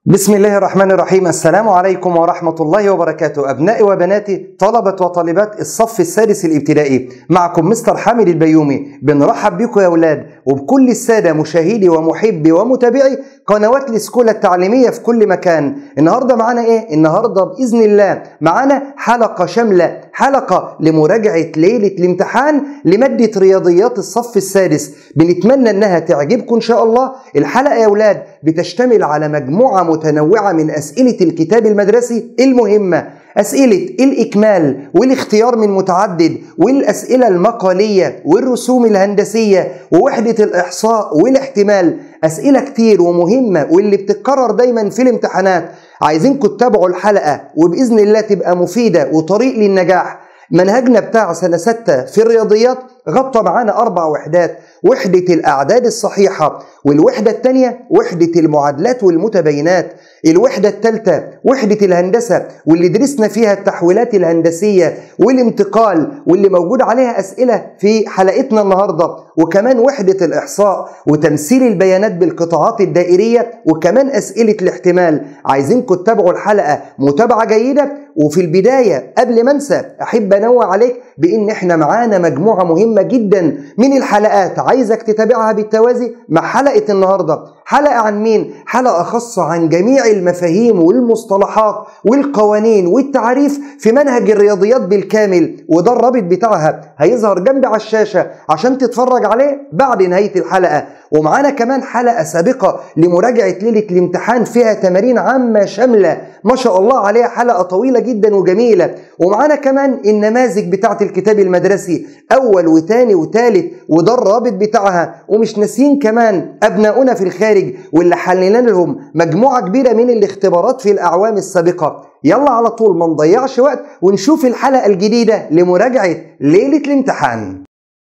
بسم الله الرحمن الرحيم السلام عليكم ورحمة الله وبركاته أبنائي وبناتي طلبة وطالبات الصف السادس الابتدائي معكم مستر حامد البيومي بنرحب بكم يا أولاد وبكل السادة مشاهدي ومحبي ومتابعي قنوات السكولة التعليمية في كل مكان النهاردة معانا إيه؟ النهاردة بإذن الله معانا حلقة شاملة حلقة لمراجعة ليلة الامتحان لمادة رياضيات الصف السادس بنتمنى إنها تعجبكم إن شاء الله الحلقة يا أولاد بتشتمل على مجموعة متنوعة من أسئلة الكتاب المدرسي المهمة أسئلة الإكمال والاختيار من متعدد والأسئلة المقالية والرسوم الهندسية ووحدة الإحصاء والاحتمال أسئلة كتير ومهمة واللي بتتكرر دايما في الامتحانات عايزينكم تتابعوا الحلقة وبإذن الله تبقى مفيدة وطريق للنجاح منهجنا بتاع سنة ستة في الرياضيات غطى معانا أربع وحدات وحدة الأعداد الصحيحة والوحدة الثانية وحدة المعادلات والمتباينات الوحدة الثالثة وحدة الهندسة واللي درسنا فيها التحويلات الهندسية والانتقال واللي موجود عليها أسئلة في حلقتنا النهاردة وكمان وحدة الإحصاء وتمثيل البيانات بالقطاعات الدائرية وكمان أسئلة الاحتمال عايزينكم تتابعوا الحلقة متابعة جيدة وفي البداية قبل ما انسى أحب أنوه عليك بإن احنا معانا مجموعة مهمة جدا من الحلقات عايزك تتابعها بالتوازي مع حلقة النهاردة حلقة عن مين؟ حلقة خاصة عن جميع المفاهيم والمصطلحات والقوانين والتعريف في منهج الرياضيات بالكامل وده الرابط بتاعها هيظهر جنبي على الشاشة عشان تتفرج عليه بعد نهاية الحلقة ومعانا كمان حلقة سابقة لمراجعة ليلة الامتحان فيها تمارين عامة شاملة ما شاء الله عليها حلقة طويلة جدا وجميلة ومعانا كمان النماذج بتاعة الكتاب المدرسي أول وتاني وتالت وده الرابط بتاعها ومش ناسيين كمان أبناؤنا في الخارج واللي حللنا لهم مجموعة كبيرة من الاختبارات في الأعوام السابقة يلا على طول ما نضيعش وقت ونشوف الحلقة الجديدة لمراجعة ليلة الامتحان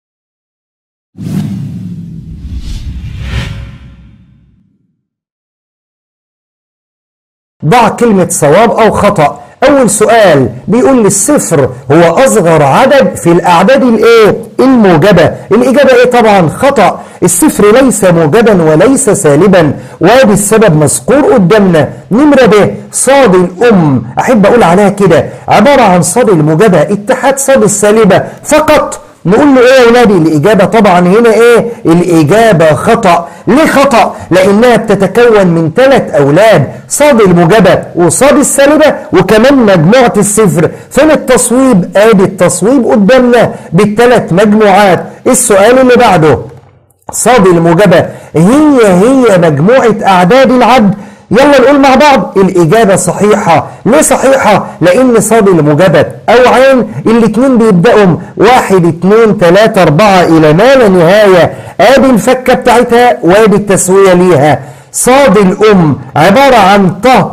ضع كلمة صواب أو خطأ أول سؤال بيقول لي الصفر هو أصغر عدد في الأعداد الإيه؟ الموجبة الإجابة إيه طبعا خطأ الصفر ليس موجبا وليس سالبا وادي السبب مذكور قدامنا نمرة ب صاد الأم أحب أقول عليها كده عبارة عن صاد الموجبة اتحاد صاد السالبة فقط نقول له ايه يا ولادي الاجابه طبعا هنا ايه الاجابه خطا ليه خطا لانها بتتكون من ثلاث اولاد صاد الموجبه وصاد السالبه وكمان مجموعه الصفر فين التصويب ادي التصويب قدامنا بالثلاث مجموعات السؤال اللي بعده صاد الموجبه هي هي مجموعه اعداد العد يلا نقول مع بعض الإجابة صحيحة ليه صحيحة؟ لأن صاد الموجبة أو عين الاتنين بيبدأوا واحد اتنين تلاتة أربعة إلى ما لا نهاية آدي الفكة بتاعتها وادي التسوية ليها صاد الأم عبارة عن ط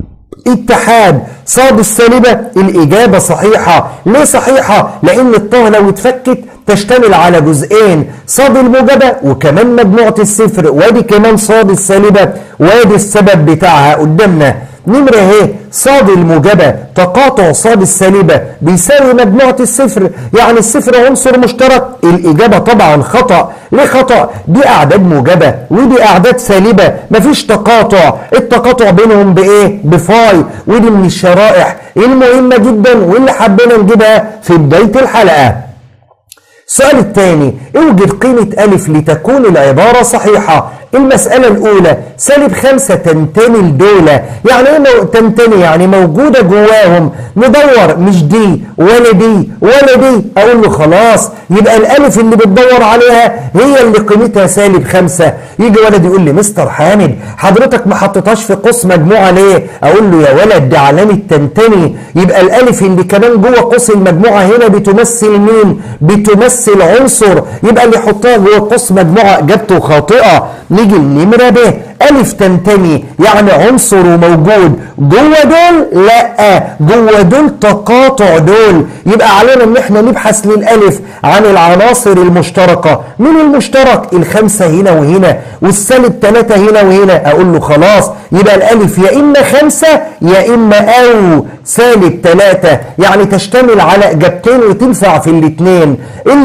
اتحاد صاد السالبة الإجابة صحيحة ليه صحيحة؟ لأن الطه لو اتفكت تشتمل على جزئين صاد الموجبة وكمان مجموعة الصفر وادي كمان صاد السالبة وادي السبب بتاعها قدامنا نمرة اهي صاد الموجبة تقاطع صاد السالبة بيساوي مجموعة الصفر يعني الصفر عنصر مشترك الإجابة طبعا خطأ ليه خطأ دي أعداد موجبة ودي أعداد سالبة مفيش تقاطع التقاطع بينهم بإيه بفاي ودي من الشرائح المهمة جدا واللي حبينا نجيبها في بداية الحلقة السؤال الثاني اوجد قيمة ألف لتكون العبارة صحيحة المسألة الأولى سالب خمسة تنتمي لدولة يعني ايه تنتمي يعني موجودة جواهم ندور مش دي ولا دي ولا دي أقول له خلاص يبقى الألف اللي بتدور عليها هي اللي قيمتها سالب خمسة يجي ولد يقول لي مستر حامد حضرتك ما حطيتهاش في قوس مجموعة ليه أقول له يا ولد دي علامة تنتمي يبقى الألف اللي كمان جوه قوس المجموعة هنا بتمثل مين بتمثل عنصر يبقى اللي يحطها جوه قوس مجموعة إجابته خاطئة نيجي النمرة ب ألف تنتمي يعني عنصر وموجود جوه دول لا جوه دول تقاطع دول يبقى علينا ان احنا نبحث للألف عن العناصر المشتركة من المشترك الخمسة هنا وهنا والسالب ثلاثة هنا وهنا أقول له خلاص يبقى الألف يا إما خمسة يا إما أو سالب ثلاثة يعني تشتمل على إجابتين وتنفع في الاثنين اللي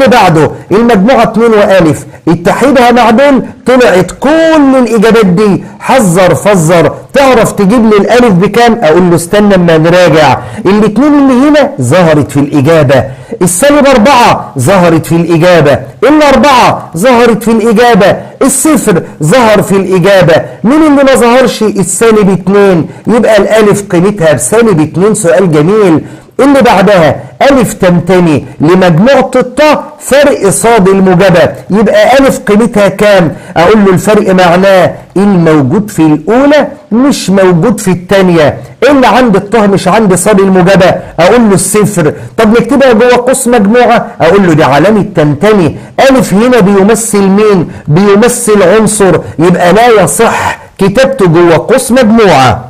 اللي بعده المجموعة 2 وألف اتحدها مع دول طلعت كل الإجابات دي حذر فزر تعرف تجيب لي الألف بكام أقول له استنى اما نراجع الاتنين اللي هنا ظهرت في الإجابة السالب أربعة ظهرت في الإجابة الأربعة ظهرت في الإجابة الصفر ظهر في الإجابة مين اللي ما ظهرش السالب اتنين يبقى الألف قيمتها بسالب اتنين سؤال جميل اللي بعدها ألف تنتمي لمجموعة الطاء فرق صاد الموجبة يبقى ألف قيمتها كام أقول له الفرق معناه الموجود في الأولى مش موجود في الثانية اللي عند الطه مش عند صاد الموجبة أقول له الصفر طب نكتبها جوه قوس مجموعة أقول له دي علامة تنتمي ألف هنا بيمثل مين بيمثل عنصر يبقى لا يصح كتابته جوه قوس مجموعة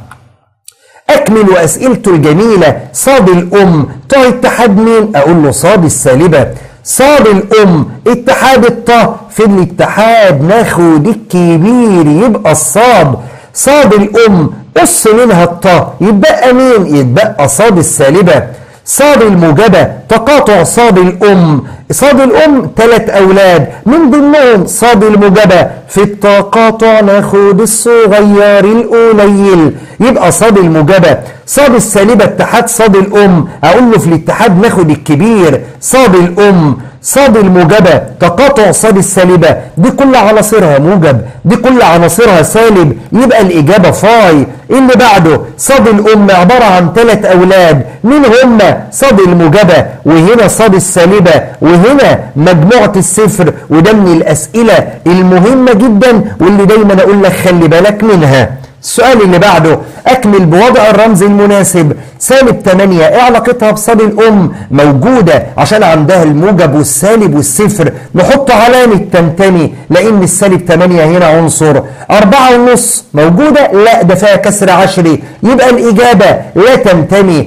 أكمل وأسئلته الجميلة صاد الأم طه اتحاد مين؟ أقول له صاد السالبة صاد الأم اتحاد الطه في الاتحاد ناخد الكبير يبقى الصاد صاد الأم قص منها الطه يتبقى مين؟ يتبقى صاد السالبة صاد الموجبة تقاطع صاد الأم صاد الأم ثلاث أولاد من ضمنهم صاد الموجبة في التقاطع ناخد الصغير القليل يبقى صاد الموجبة صاد السالبة اتحاد صاد الأم أقول له في الاتحاد ناخد الكبير صاد الأم صاد الموجبة تقاطع صاد السالبة دي كل عناصرها موجب دي كل عناصرها سالب يبقى الإجابة فاي اللي بعده صاد الأم عبارة عن ثلاث أولاد مين هم صاد الموجبة وهنا صاد السالبة وهنا مجموعة الصفر وده من الأسئلة المهمة جدا واللي دايما أقول لك خلي بالك منها السؤال اللي بعده أكمل بوضع الرمز المناسب سالب 8 إيه علاقتها بصاد الأم موجودة عشان عندها الموجب والسالب والصفر نحط علامة تنتمي لأن السالب 8 هنا عنصر أربعة ونص موجودة لا ده فيها كسر عشري يبقى الإجابة لا تنتمي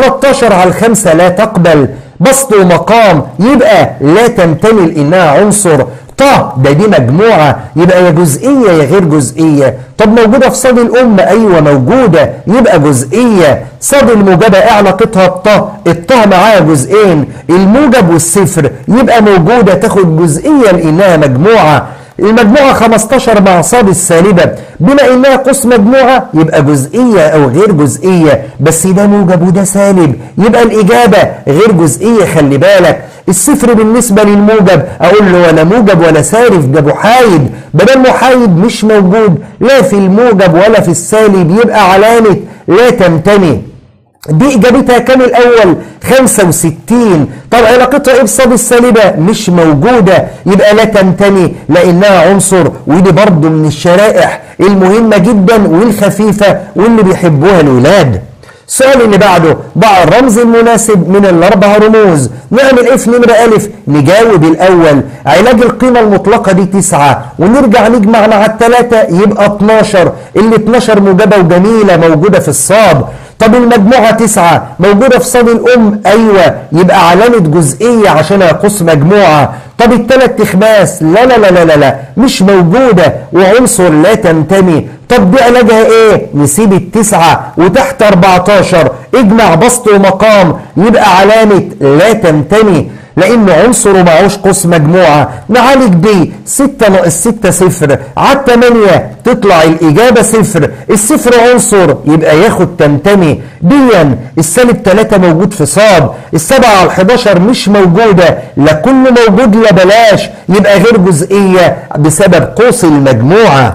13 على الخمسة لا تقبل بسط ومقام يبقى لا تنتمي لإنها عنصر طه ده دي مجموعة يبقى يا جزئية يا غير جزئية طب موجودة في صاد الأم أيوة موجودة يبقى جزئية صاد الموجبة ايه علاقتها بطه الطه معاها جزئين الموجب والصفر يبقى موجودة تاخد جزئية لأنها مجموعة المجموعة 15 مع صاد السالبة بما انها قوس مجموعة يبقى جزئية او غير جزئية بس ده موجب وده سالب يبقى الاجابة غير جزئية خلي بالك الصفر بالنسبة للموجب اقول له ولا موجب ولا سالب ده محايد بدل محايد مش موجود لا في الموجب ولا في السالب يبقى علامة لا تنتمي دي اجابتها كام الاول 65 طب علاقتها ايه بصاد السالبه مش موجوده يبقى لا تنتمي لانها عنصر ودي برضه من الشرائح المهمه جدا والخفيفه واللي بيحبوها الولاد السؤال اللي بعده ضع الرمز المناسب من الاربع رموز نعمل ايه في نمره الف نجاوب الاول علاج القيمه المطلقه دي تسعة ونرجع نجمع مع الثلاثه يبقى 12 اللي 12 موجبه وجميله موجوده في الصاد طب المجموعة تسعة موجودة في صاد الأم أيوة يبقى علامة جزئية عشان أقص مجموعة طب التلات تخماس لا لا لا لا لا, لا مش موجودة وعنصر لا تنتمي طب دي علاجها ايه نسيب التسعة وتحت 14 اجمع بسط ومقام يبقى علامة لا تنتمي لأنه عنصر ومعوش قوس مجموعة نعالج دي 6 ناقص 6 صفر على 8 تطلع الإجابة صفر الصفر عنصر يبقى ياخد تنتمي ديا السالب 3 موجود في صاد السبعة على 11 مش موجودة لا كله موجود لا بلاش يبقى غير جزئية بسبب قوس المجموعة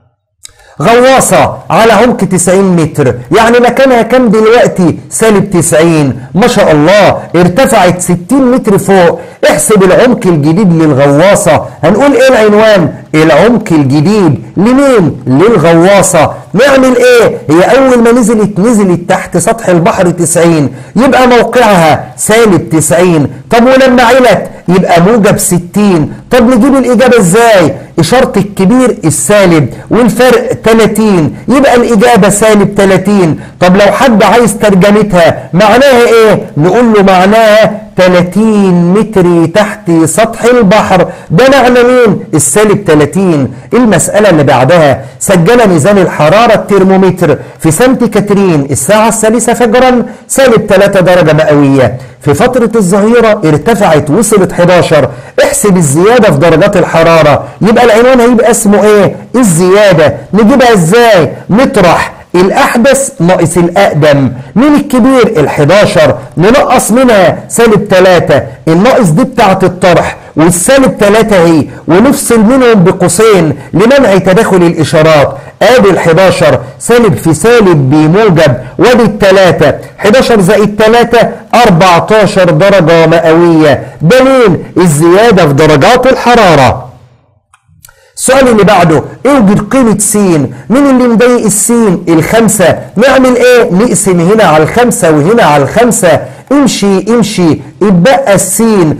غواصة على عمق 90 متر يعني مكانها كام دلوقتي سالب 90 ما شاء الله ارتفعت 60 متر فوق احسب العمق الجديد للغواصة هنقول ايه العنوان العمق الجديد لمين للغواصة نعمل ايه هي اول ما نزلت نزلت تحت سطح البحر 90 يبقى موقعها سالب 90 طب ولما علت يبقى موجب 60 طب نجيب الإجابة إزاي إشارة الكبير السالب والفرق 30 يبقى الإجابة سالب 30 طب لو حد عايز ترجمتها معناها إيه نقول له معناها 30 متر تحت سطح البحر ده معنى مين السالب 30 المسألة اللي بعدها سجل ميزان الحرارة الترمومتر في سانت كاترين الساعة الثالثة فجرا سالب 3 درجة مئوية في فترة الظهيرة ارتفعت وصلت 11 احسب الزيادة في درجات الحرارة يبقى العنوان هيبقى اسمه ايه الزيادة نجيبها ازاي نطرح الأحدث ناقص الأقدم مين الكبير ال11 ننقص منها سالب 3 الناقص دي بتاعة الطرح والسالب 3 اهي ونفصل منهم بقوسين لمنع تداخل الإشارات ادي ال11 سالب في سالب بموجب وادي الثلاثة 11 زائد 3 14 درجة مئوية ده مين الزيادة في درجات الحرارة السؤال اللي بعده اوجد قيمة س مين اللي مضايق السين الخمسة نعمل ايه نقسم هنا على الخمسة وهنا على الخمسة امشي امشي اتبقى السين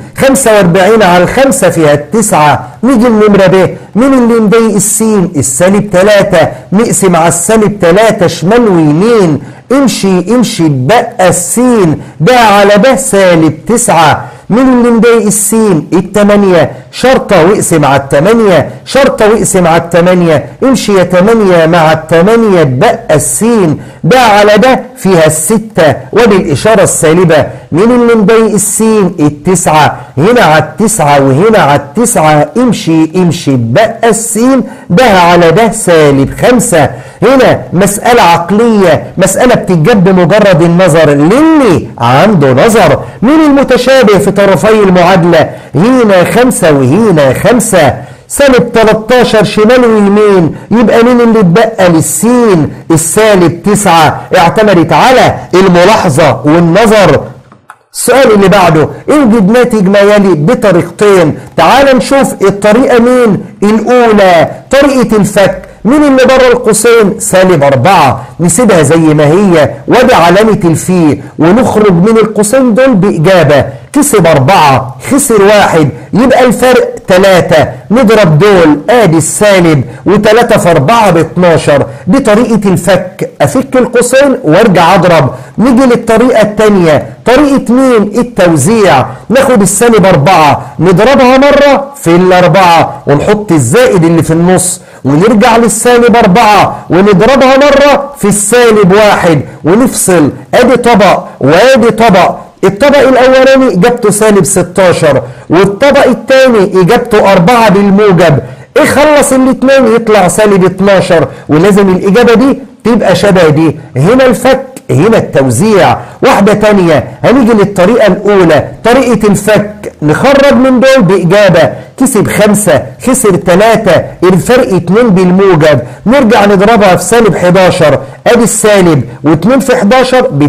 45 على الخمسة فيها التسعة نيجي النمرة ب مين اللي مضايق السين السالب 3 نقسم على السالب 3 شمال ويمين امشي امشي اتبقى السين ده على ده سالب 9 مين اللي مضايق السين التمانية شرطة واقسم على التمانية شرطة واقسم على التمانية امشي يا تمانية مع التمانية اتبقى السين ده على ده فيها الستة وادي الإشارة السالبة مين اللي مضايق السين التسعة هنا على التسعة وهنا على التسعة امشي امشي اتبقى السين ده على ده سالب خمسة هنا مسألة عقلية مسألة بتتجاب بمجرد النظر للي عنده نظر مين المتشابه في طرفي المعادلة هنا خمسة وهنا خمسة سالب 13 شمال ويمين يبقى مين اللي اتبقى للسين السالب 9 اعتمدت على الملاحظة والنظر السؤال اللي بعده اوجد ناتج ما يلي بطريقتين تعال نشوف الطريقة مين الأولى طريقة الفك مين اللي بره القوسين سالب أربعة نسيبها زي ما هي وادي علامة الفي ونخرج من القوسين دول بإجابة كسب أربعة خسر واحد يبقى الفرق ثلاثة نضرب دول ادي السالب وثلاثة في أربعة ب 12 دي طريقة الفك أفك القوسين وارجع أضرب نيجي للطريقة الثانية طريقة مين التوزيع ناخد السالب أربعة نضربها مرة في الأربعة ونحط الزائد اللي في النص ونرجع للسالب أربعة ونضربها مرة في السالب واحد ونفصل ادي طبق وادي طبق الطبق الاولاني اجابته سالب 16 والطبق الثاني اجابته 4 بالموجب اخلص الاثنين يطلع سالب 12 ولازم الاجابه دي تبقى شبه دي هنا الفك هنا التوزيع واحدة تانية هنيجي للطريقة الأولى طريقة الفك نخرج من دول بإجابة كسب خمسة خسر ثلاثة الفرق اتنين بالموجب نرجع نضربها في سالب 11 ادي السالب و2 في 11 ب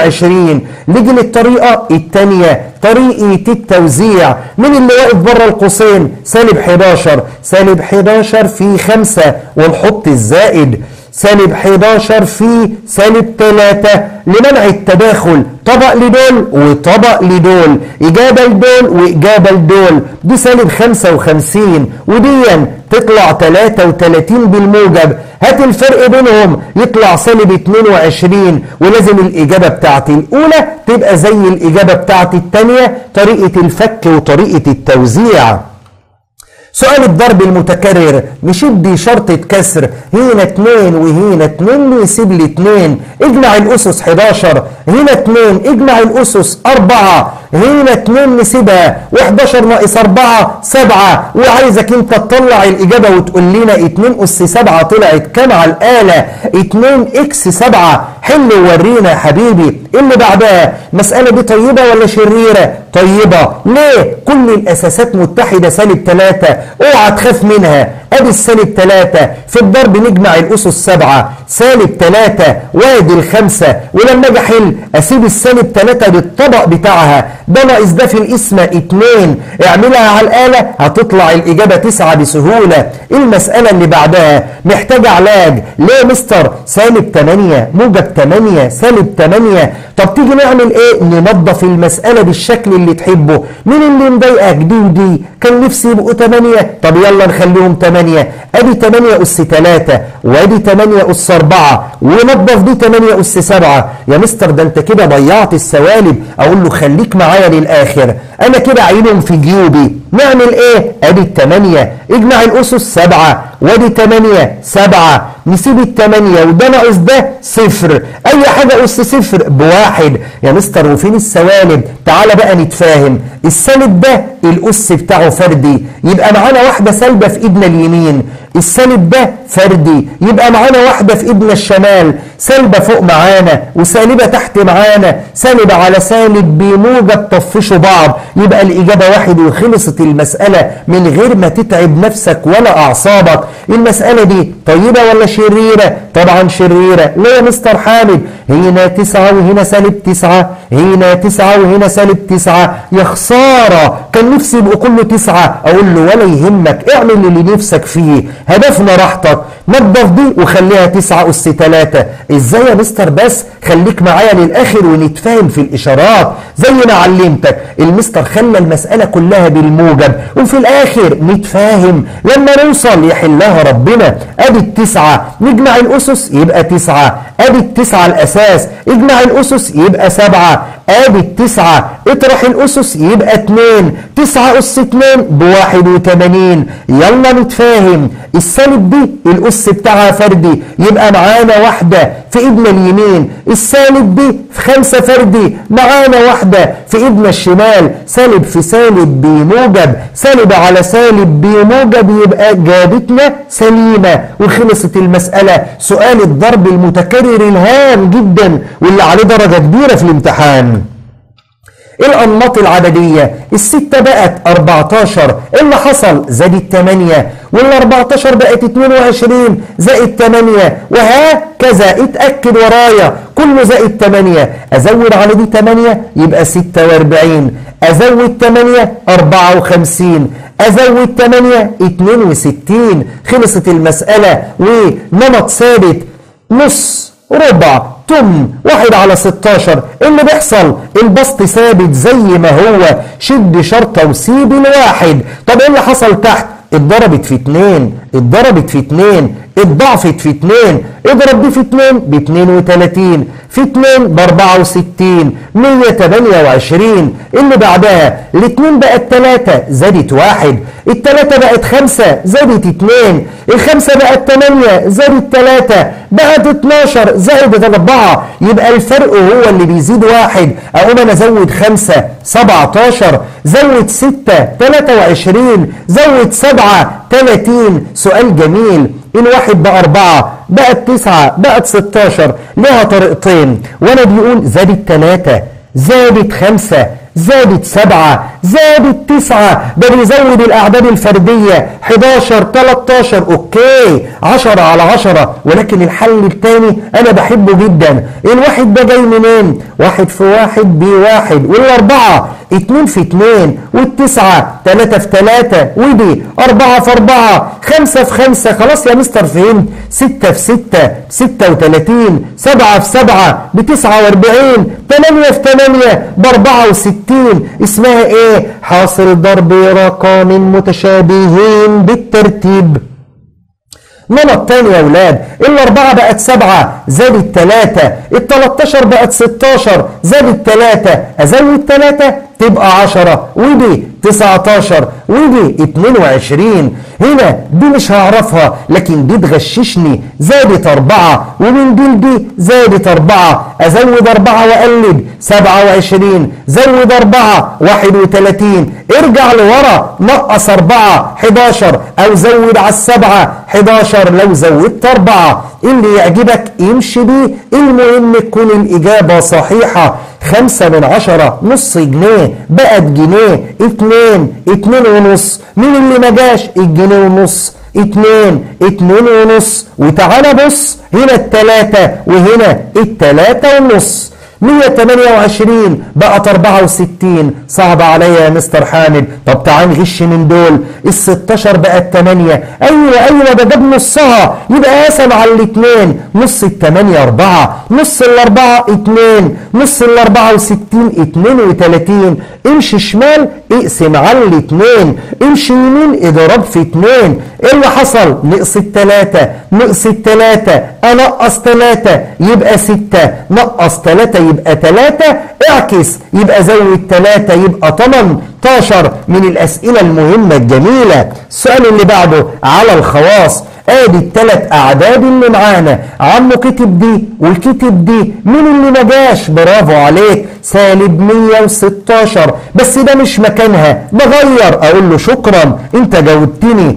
22 نيجي للطريقة الثانية طريقة التوزيع مين اللي واقف بره القوسين سالب 11 سالب 11 في 5 ونحط الزائد سالب 11 في سالب 3 لمنع التداخل طبق لدول وطبق لدول إجابة لدول وإجابة لدول دي سالب 55 وديا تطلع 33 بالموجب هات الفرق بينهم يطلع سالب 22 ولازم الإجابة بتاعت الأولى تبقى زي الإجابة بتاعت الثانية طريقة الفك وطريقة التوزيع سؤال الضرب المتكرر نشد شرطة كسر هنا 2 وهنا 2 نسيب لي 2 اجمع الأسس 11 هنا 2 اجمع الأسس 4 هنا 2 نسيبها و11 ناقص 4 7 وعايزك انت تطلع الإجابة وتقول لنا 2 أس 7 طلعت كام على الآلة 2 إكس 7 حل وورينا يا حبيبي اللي بعدها مسألة دي طيبة ولا شريرة طيبة ليه كل الأساسات متحدة سالب 3 اوعى تخاف منها ادي السالب 3 في الضرب نجمع الاسس 7 سالب 3 وادي الخمسة ولما اجي احل اسيب السالب 3 بالطبق بتاعها ده ناقص ده في القسمة 2 اعملها على الآلة هتطلع الإجابة 9 بسهولة المسألة اللي بعدها محتاجة علاج ليه مستر سالب 8 موجب 8 سالب 8 طب تيجي نعمل ايه ننظف المسألة بالشكل اللي تحبه مين اللي مضايقك دي ودي كان نفسي يبقوا 8 طب يلا نخليهم 8 ادي 8 اس 3 وادي 8 اس 4 ونظف دي 8 اس 7 يا مستر ده انت كده ضيعت السوالب اقول له خليك معايا للاخر انا كده عينهم في جيوبي نعمل ايه ادي الثمانية اجمع الاسس سبعة وادي ثمانية سبعة نسيب الثمانية وده ناقص ده صفر اي حاجة اس صفر بواحد يا مستر وفين السوالب تعالى بقى نتفاهم السالب ده الاس بتاعه فردي يبقى معانا واحدة سالبة في ايدنا اليمين السالب ده فردي يبقى معانا واحدة في ايدنا الشمال سالبة فوق معانا وسالبة تحت معانا سالب على سالب بموجب طفشوا بعض يبقى الإجابة واحد وخلصت المسألة من غير ما تتعب نفسك ولا أعصابك المسألة دي طيبة ولا شريرة طبعا شريرة ليه يا مستر حامد هنا تسعة وهنا سالب تسعة هنا تسعة وهنا سالب تسعة يا خسارة كان نفسي يبقوا كله تسعة أقول له ولا يهمك اعمل اللي نفسك فيه هدفنا راحتك نظف دي وخليها تسعة أس تلاتة ازاي يا مستر بس خليك معايا للآخر ونتفاهم في الإشارات زي ما علمتك المستر خلى المسألة كلها بالموجب وفي الآخر نتفاهم لما نوصل يحلها ربنا أدي التسعة نجمع الأسس يبقى تسعة أدي التسعة الأساس اجمع الأسس يبقى سبعة ادي التسعة اطرح الاسس يبقى اتنين تسعة اس اتنين بواحد وتمانين يلا نتفاهم السالب دي الاس بتاعها فردي يبقى معانا واحدة في ايدنا اليمين السالب دي في خمسة فردي معانا واحدة في ايدنا الشمال سالب في سالب بموجب سالب على سالب بموجب يبقى جابتنا سليمة وخلصت المسألة سؤال الضرب المتكرر الهام جدا واللي عليه درجة كبيرة في الامتحان الأنماط العددية الستة بقت 14 اللي حصل زاد الثمانية وال 14 بقت 22 زائد 8 وهكذا اتأكد ورايا كله زائد 8 أزود على دي 8 يبقى 46 أزود 8 54 أزود 8 62 خلصت المسألة ونمط ثابت نص ربع تم واحد على 16 اللي بيحصل البسط ثابت زي ما هو شد شرطة وسيب الواحد طب ايه اللي حصل تحت اتضربت في اتنين اتضربت في اتنين اتضعفت في اتنين اضرب دي في اتنين ب 32 في اتنين ب 64 128 اللي بعدها الاتنين بقت تلاتة زادت واحد التلاتة بقت خمسة زادت اتنين الخمسة بقت تمانية زادت تلاتة بقت 12 زائد أربعة يبقى الفرق هو اللي بيزيد واحد أقوم أنا أزود خمسة 17 زود ستة 23 زود سبعة 30 سؤال جميل الواحد بقى أربعة بقت تسعة بقت 16 لها طريقتين وانا بيقول زادت ثلاثة زادت خمسة زادت سبعة زادت تسعة ده بيزود الأعداد الفردية 11 13 أوكي 10 على 10 ولكن الحل الثاني أنا بحبه جدا الواحد ده جاي منين؟ واحد في واحد بواحد والأربعة اتنين في اتنين والتسعة تلاتة في تلاتة ودي أربعة في أربعة خمسة في خمسة خلاص يا مستر فهمت ستة في ستة ستة وتلاتين سبعة في سبعة بتسعة واربعين تمانية في تمانية بأربعة وستين اسمها ايه حاصل ضرب رقم متشابهين بالترتيب نمط تاني يا ولاد الأربعة بقت سبعة زادت تلاتة التلاتاشر بقت ستاشر زادت تلاتة أزود تلاتة تبقى عشرة ودي تسعتاشر ودي اتنين وعشرين هنا دي مش هعرفها لكن دي تغششني زادت أربعة ومن دي لدي زادت أربعة أزود أربعة وأقلب سبعة وعشرين زود أربعة واحد وتلاتين ارجع لورا نقص أربعة حداشر أو زود على السبعة حداشر لو زودت أربعة اللي يعجبك يمشي بيه المهم تكون الإجابة صحيحة خمسة من عشرة نص جنيه بقت جنيه اتنين اتنين ونص مين اللي ما جاش الجنيه ونص اتنين اتنين ونص وتعالى بص هنا التلاتة وهنا التلاتة ونص 128 بقت 64 صعب عليا يا مستر حامد طب تعال نغش من دول ال 16 بقت 8 ايوه ايوه ده جاب نصها يبقى قسم على الاثنين نص ال 8 4 نص الأربعة 2 نص ال 64 32 امشي شمال اقسم على الاثنين امشي يمين اضرب في 2 ايه اللي حصل نقص الثلاثة نقص الثلاثة انقص ثلاثة يبقى ستة نقص ثلاثة يبقى ثلاثة اعكس يبقى زود ثلاثة يبقى 18 من الأسئلة المهمة الجميلة السؤال اللي بعده على الخواص ادي الثلاث اعداد اللي معانا عمو كتب دي والكتب دي مين اللي ما جاش برافو عليك سالب 116 بس ده مش مكانها بغير اقول له شكرا انت جاوبتني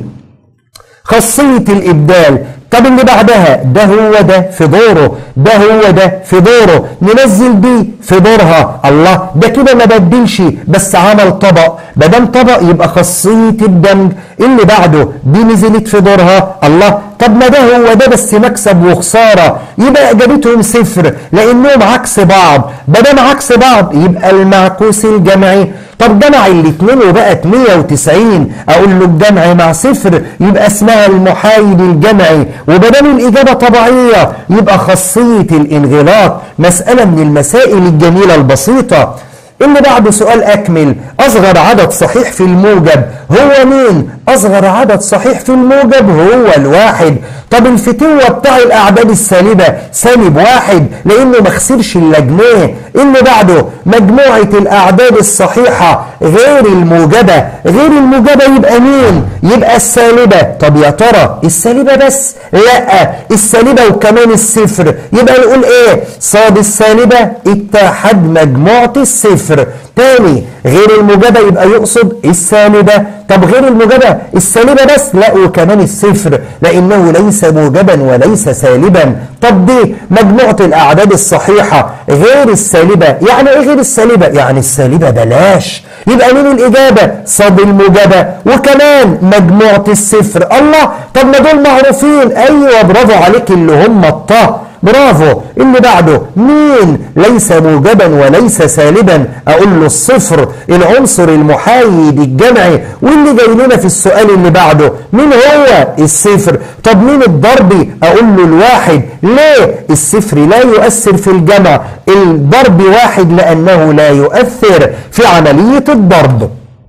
خاصية الإبدال طب اللي بعدها ده هو ده في دوره ده هو ده في دوره ننزل دي في دورها الله ده كده ما بدلش بس عمل طبق ما دام طبق يبقى خاصيه الدمج اللي بعده دي نزلت في دورها الله طب ما ده هو ده بس مكسب وخساره يبقى اجابتهم صفر لانهم عكس بعض ما دام عكس بعض يبقى المعكوس الجمعي طب جمع الاثنين وبقت 190 اقول له الجمع مع صفر يبقى اسمها المحايد الجمعي وبدام الاجابه طبيعيه يبقى خاصيه الانغلاق مساله من المسائل الجميله البسيطه اللي بعده سؤال أكمل أصغر عدد صحيح في الموجب هو مين؟ أصغر عدد صحيح في الموجب هو الواحد طب الفتوة بتاع الأعداد السالبة سالب واحد لأنه ما خسرش إلا جنيه اللي بعده مجموعة الأعداد الصحيحة غير الموجبة غير الموجبة يبقى مين؟ يبقى السالبة طب يا ترى السالبة بس؟ لا السالبة وكمان الصفر يبقى نقول إيه؟ صاد السالبة اتحاد مجموعة الصفر تاني غير الموجبة يبقى يقصد السالبة طب غير الموجبة السالبة بس لا وكمان الصفر لأنه ليس موجبا وليس سالبا طب دي مجموعة الأعداد الصحيحة غير السالبة يعني إيه غير السالبة؟ يعني السالبة بلاش يبقى مين الإجابة؟ صاد الموجبة وكمان مجموعة الصفر الله طب ما دول معروفين أيوة برافو عليك اللي هم الطه برافو اللي بعده مين ليس موجبا وليس سالبا اقول له الصفر العنصر المحايد الجمعي واللي جاي لنا في السؤال اللي بعده مين هو الصفر طب مين الضربي اقول له الواحد ليه الصفر لا يؤثر في الجمع الضرب واحد لانه لا يؤثر في عمليه الضرب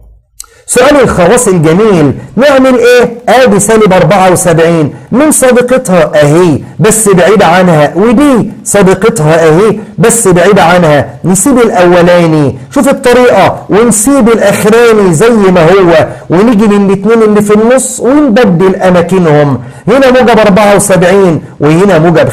سؤال الخواص الجميل نعمل ايه ادي سالب 74 من صديقتها اهي بس بعيد عنها ودي صديقتها اهي بس بعيد عنها نسيب الاولاني شوف الطريقة ونسيب الاخراني زي ما هو ونيجي للاثنين اللي في النص ونبدل اماكنهم هنا موجب 74 وهنا موجب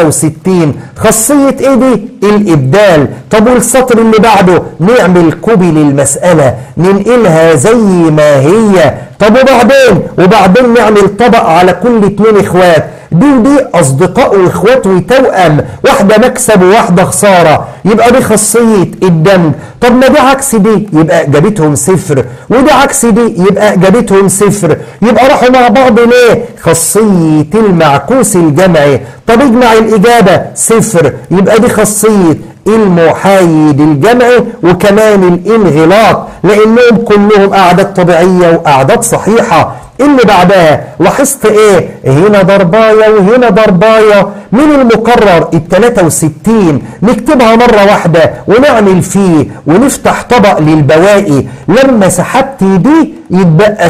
65 خاصية ايه دي الابدال طب والسطر اللي بعده نعمل كوبي للمسألة ننقلها زي ما هي طب وبعدين وبعدين نعمل طبق على كل اتنين اخوات دي ودي اصدقاء واخوات وتوأم واحدة مكسب وواحدة خسارة يبقى دي خاصية الدمج طب ما دي عكس دي يبقى جابتهم صفر ودي عكس دي يبقى جابتهم صفر يبقى راحوا مع بعض ليه خاصية المعكوس الجمعي طب اجمع الإجابة صفر يبقى دي خاصية المحايد الجمعي وكمان الانغلاق لانهم كلهم اعداد طبيعيه واعداد صحيحه اللي بعدها لاحظت ايه هنا ضربايه وهنا ضربايه من المقرر ال 63 نكتبها مره واحده ونعمل فيه ونفتح طبق للبواقي لما سحبت دي يتبقى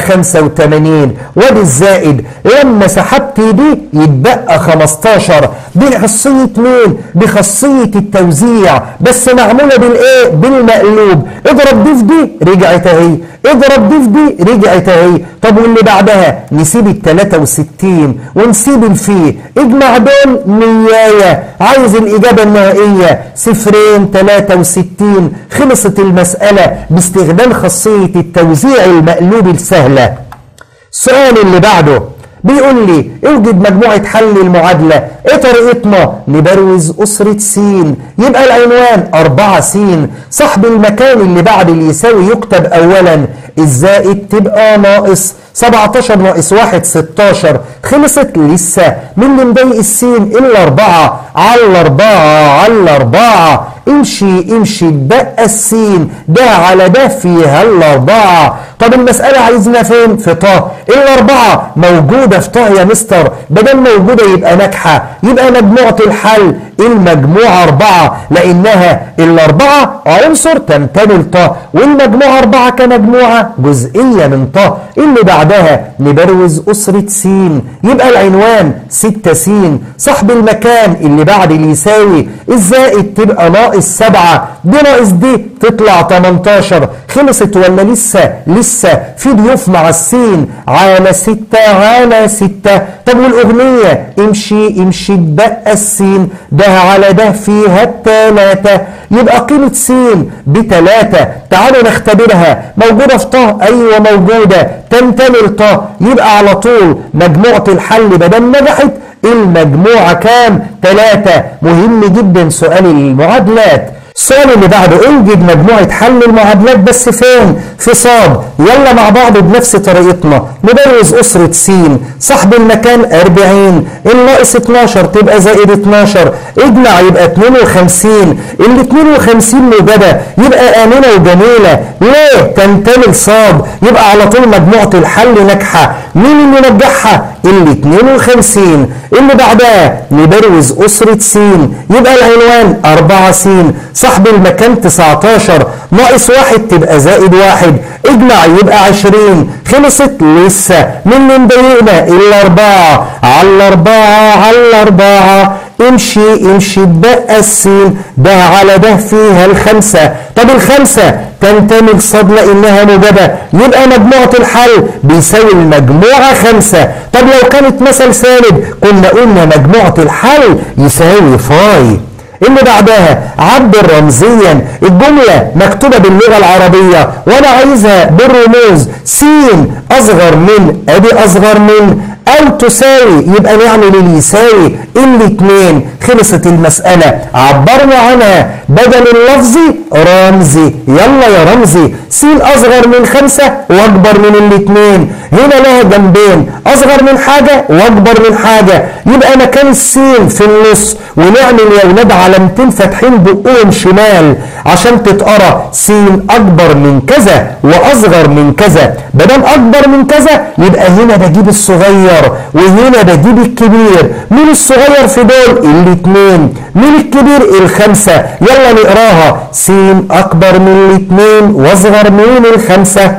85 وادي الزائد لما سحبت دي يتبقى 15 دي خاصيه مين دي خاصيه التوزيع بس معموله بالايه بالمقلوب اضرب دي في دي رجعت اهي اضرب دي في دي رجعت اهي طب واللي بعدها نسيب ال 63 ونسيب الفي اجمع دول مياية عايز الإجابة النهائية صفرين 63 خلصت المسألة باستخدام خاصية التوزيع المقلوب السهلة السؤال اللي بعده بيقول لي اوجد مجموعة حل المعادلة ايه طريقتنا نبروز أسرة س يبقى العنوان 4 س صاحب المكان اللي بعد اللي يساوي يكتب أولا الزائد تبقى ناقص 17 ناقص 1 16 خلصت لسه من اللي مضايق السين الا 4 على الأربعة على الأربعة امشي امشي بقى السين ده على ده فيها الأربعة طب المسألة عايزنا فين؟ في طه الأربعة موجودة في طه يا مستر بدل موجودة يبقى ناجحة يبقى مجموعة الحل المجموعة أربعة لأنها الأربعة عنصر تنتمي لطه والمجموعة أربعة كمجموعة جزئية من طه اللي بعدها نبروز أسرة س يبقى العنوان 6 س صاحب المكان اللي بعد اللي يساوي الزائد تبقى ناقص 7 دي ناقص دي تطلع 18 خلصت ولا لسه لسه في ضيوف مع السين على 6 على 6 طب والأغنية امشي امشي بقى السين ده على ده فيها التلاتة يبقى قيمة س بتلاتة تعالوا نختبرها موجودة في طه أيوة موجودة تنتمي لطه يبقى على طول مجموعة الحل بدل نجحت المجموعة كام؟ تلاتة مهم جدا سؤال المعادلات السؤال اللي بعده انجد مجموعة حل المعادلات بس فين؟ في صاد يلا مع بعض بنفس طريقتنا نبروز أسرة س صاحب المكان 40 الناقص 12 تبقى زائد 12 اجمع يبقى 52 ال 52 موجبة يبقى آمنة وجميلة ليه؟ تنتمي لصاد يبقى على طول مجموعة الحل ناجحة مين اللي نجحها؟ ال 52 اللي بعدها نبروز أسرة س يبقى العنوان 4 س صاحب المكان 19 ناقص واحد تبقى زائد واحد اجمع يبقى 20 خلصت لسه من اللي مضايقنا الأربعة على الأربعة على الأربعة امشي امشي بقى السين ده على ده فيها الخمسة طب الخمسة تنتمي لصاد لانها موجبة يبقى مجموعة الحل بيساوي المجموعة خمسة طب لو كانت مثل سالب كنا قلنا مجموعة الحل يساوي فاي اللي بعدها عبر رمزيا الجملة مكتوبة باللغة العربية وانا عايزها بالرموز س اصغر من ادي اصغر من او تساوي يبقى نعمل اللي يساوي الاثنين خلصت المسألة عبرنا عنها بدل اللفظي رمزي يلا يا رمزي س اصغر من خمسة واكبر من الاثنين هنا لها جنبين اصغر من حاجة واكبر من حاجة يبقى مكان السين في النص ونعمل يا ولاد علامتين فاتحين بقهم شمال عشان تتقرا س اكبر من كذا واصغر من كذا بدل اكبر من كذا يبقى هنا بجيب الصغير وهنا بجيب الكبير مين الصغير في دول الاثنين مين الكبير الخمسة يلا نقراها س اكبر من الاثنين واصغر من الخمسة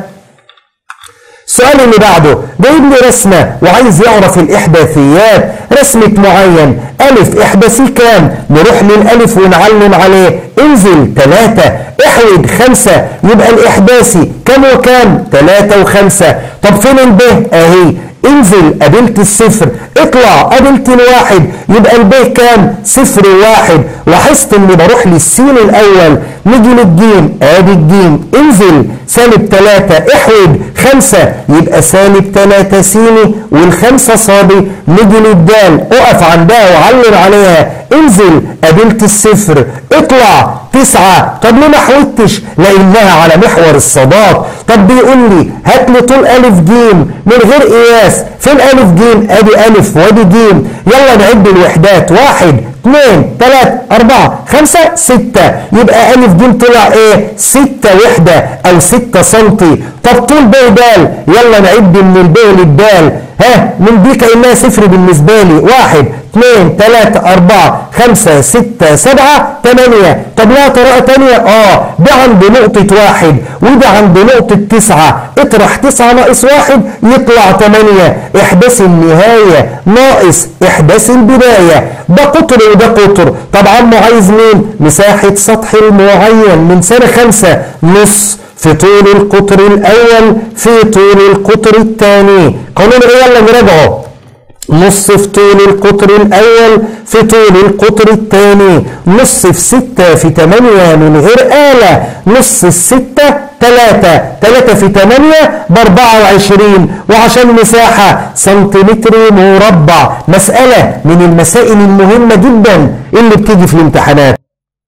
السؤال اللي بعده جايب لي رسمة وعايز يعرف الإحداثيات رسمة معين ألف إحداثي كام نروح للألف ونعلم عليه انزل ثلاثة احود خمسة يبقى الإحداثي كام وكام ثلاثة وخمسة طب فين الب أهي انزل قابلت الصفر اطلع قابلت الواحد يبقى الب كام صفر وواحد لاحظت اني بروح للسين الاول نيجي للجيم ادي الجيم انزل سالب 3 احود 5 يبقى سالب 3 سيني والخمسه صابي نيجي للدال اقف عندها وعلم عليها انزل قابلت الصفر اطلع تسعة طب ليه ما حودتش لانها على محور الصادات طب بيقول لي هات لي طول الف جيم من غير قياس فين الف جيم ادي الف وادي جيم يلا نعد الوحدات واحد اثنين ثلاثة أربعة خمسة ستة يبقى ألف جيم طلع إيه؟ ستة وحدة أو ستة سنتي طب طول ب دال يلا نعد من الب للدال ها من دي كأنها صفر بالنسبة لي واحد اثنين ثلاثة أربعة خمسة ستة سبعة ثمانية طب لها طريقة تانية اه ده عند نقطة واحد وده عند نقطة تسعة اطرح تسعة ناقص واحد يطلع ثمانية احداث النهاية ناقص احداث البداية ده قطر وده قطر طبعا عايز مين مساحة سطح المعين من سنة خمسة نص في طول القطر الأول في طول القطر الثاني قانون ايه يلا نراجعه نص في طول القطر الأول في طول القطر الثاني نص في ستة في تمانية من غير آلة نص الستة تلاتة تلاتة في تمانية بأربعة وعشرين وعشان مساحة سنتيمتر مربع مسألة من المسائل المهمة جدا اللي بتيجي في الامتحانات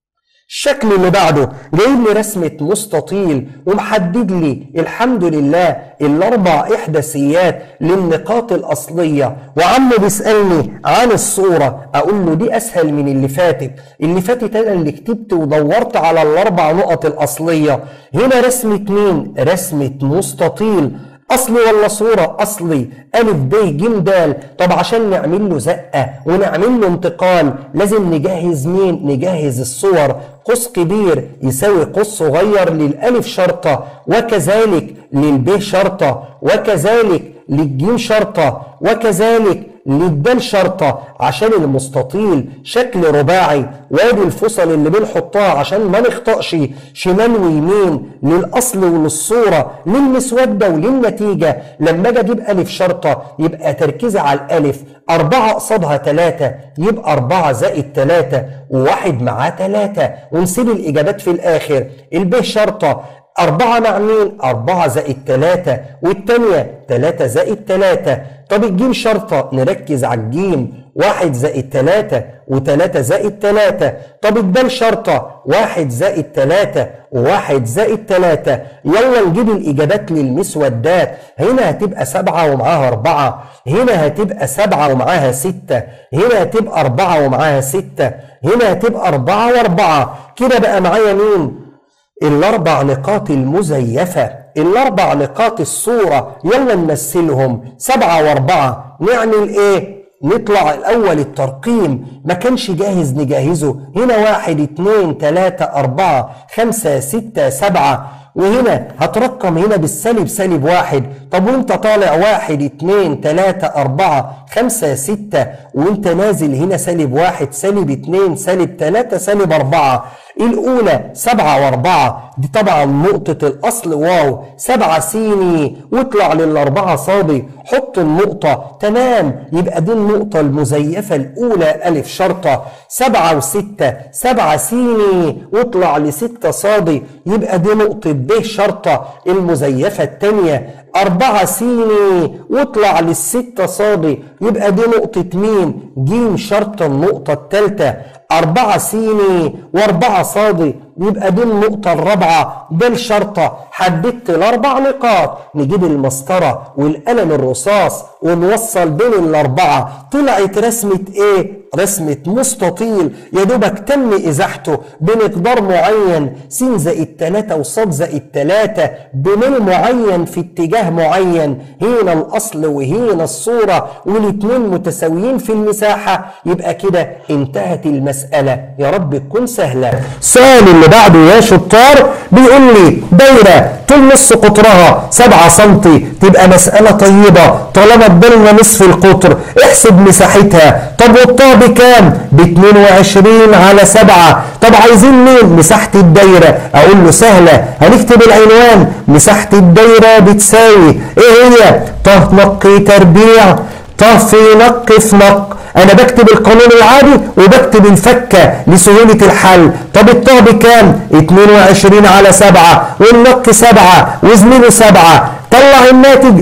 الشكل اللي بعده جايب لي رسمة مستطيل ومحدد لي الحمد لله الأربع إحداثيات للنقاط الأصلية وعمه بيسألني عن الصورة أقول له دي أسهل من اللي فاتت اللي فاتت أنا اللي كتبت ودورت على الأربع نقط الأصلية هنا رسمة مين؟ رسمة مستطيل اصلي ولا صوره اصلي الف ب ج د طب عشان نعمل له زقه ونعمل له انتقال لازم نجهز مين نجهز الصور قوس كبير يساوي قوس صغير للالف شرطه وكذلك للب شرطه وكذلك للجيم شرطه وكذلك للدال شرطة عشان المستطيل شكل رباعي وادي الفصل اللي بنحطها عشان ما نخطأش شمال ويمين للأصل وللصورة للمسودة وللنتيجة لما اجي اجيب ألف شرطة يبقى تركيزي على الألف أربعة قصادها ثلاثة يبقى أربعة زائد ثلاثة وواحد معاه ثلاثة ونسيب الإجابات في الآخر الب شرطة أربعة مع مين؟ أربعة زائد تلاتة والتانية تلاتة زائد تلاتة طب الجيم شرطة نركز على الجيم واحد زائد تلاتة وتلاتة زائد تلاتة طب الدال شرطة واحد زائد تلاتة وواحد زائد تلاتة يلا نجيب الإجابات للمسودات هنا هتبقى سبعة ومعاها أربعة هنا هتبقى سبعة ومعاها ستة هنا هتبقى أربعة ومعاها ستة هنا هتبقى أربعة وأربعة كده بقى معايا مين؟ الاربع نقاط المزيفة الاربع نقاط الصورة يلا نمثلهم سبعة واربعة نعمل ايه نطلع الاول الترقيم ما كانش جاهز نجهزه هنا واحد اتنين تلاتة اربعة خمسة ستة سبعة وهنا هترقم هنا بالسالب سالب واحد طب وانت طالع واحد اتنين تلاتة اربعة خمسة ستة وانت نازل هنا سالب واحد سالب اتنين سالب تلاتة سالب اربعة الأولى سبعة وأربعة دي طبعا نقطة الأصل واو سبعة سيني واطلع للأربعة صادي حط النقطة تمام يبقى دي النقطة المزيفة الأولى ألف شرطة سبعة وستة سبعة سيني واطلع لستة صادي يبقى دي نقطة ب شرطة المزيفة الثانية أربعة سيني واطلع للستة صادي يبقى دي نقطة مين جيم شرطة النقطة الثالثة أربعة سيني وأربعة صادي يبقى دي النقطة الرابعة ده الشرطة حددت الأربع نقاط نجيب المسطرة والقلم الرصاص ونوصل بين الأربعة طلعت رسمة إيه؟ رسمة مستطيل يا دوبك تم إزاحته بمقدار معين س زائد 3 وصاد زائد 3 بميل معين في اتجاه معين هنا الأصل وهنا الصورة والاتنين متساويين في المساحة يبقى كده انتهت المسألة يا رب تكون سهلة السؤال اللي بعده يا شطار بيقول لي دايرة طول نص قطرها 7 سم تبقى مسألة طيبة طالما ادالنا نصف القطر احسب مساحتها طب والطا بكام؟ ب 22 على 7 طب عايزين مين؟ مساحة الدايرة اقول له سهلة هنكتب العنوان مساحة الدايرة بتساوي ايه هي؟ ط نق تربيع ط في نق في نق انا بكتب القانون العادي وبكتب الفكة لسهولة الحل طب الطا بكام 22 على 7 والنق 7 وزميله 7 طلع الناتج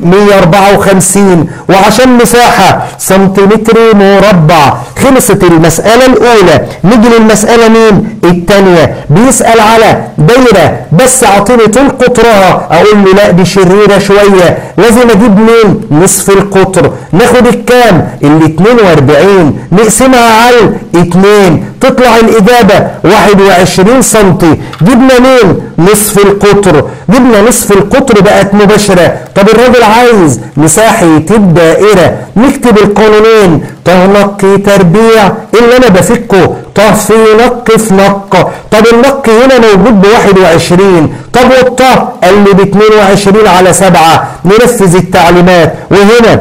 154 وعشان مساحة سنتيمتر مربع خلصت المسألة الأولى نيجي للمسألة مين؟ الثانية بيسأل على دايرة بس أعطيني طول قطرها أقول له لا دي شريرة شوية لازم أجيب مين؟ نصف القطر ناخد الكام؟ ال 42 نقسمها على 2 تطلع الإجابة 21 سم جبنا مين؟ نصف القطر جبنا نصف القطر بقت مباشرة طب الراجل عايز مساحة الدائرة نكتب القانونين ط نق تربيع اللي انا بفكه ط في نق في نق طب النق هنا موجود ب 21 طب والطا قال لي ب 22 على 7 ننفذ التعليمات وهنا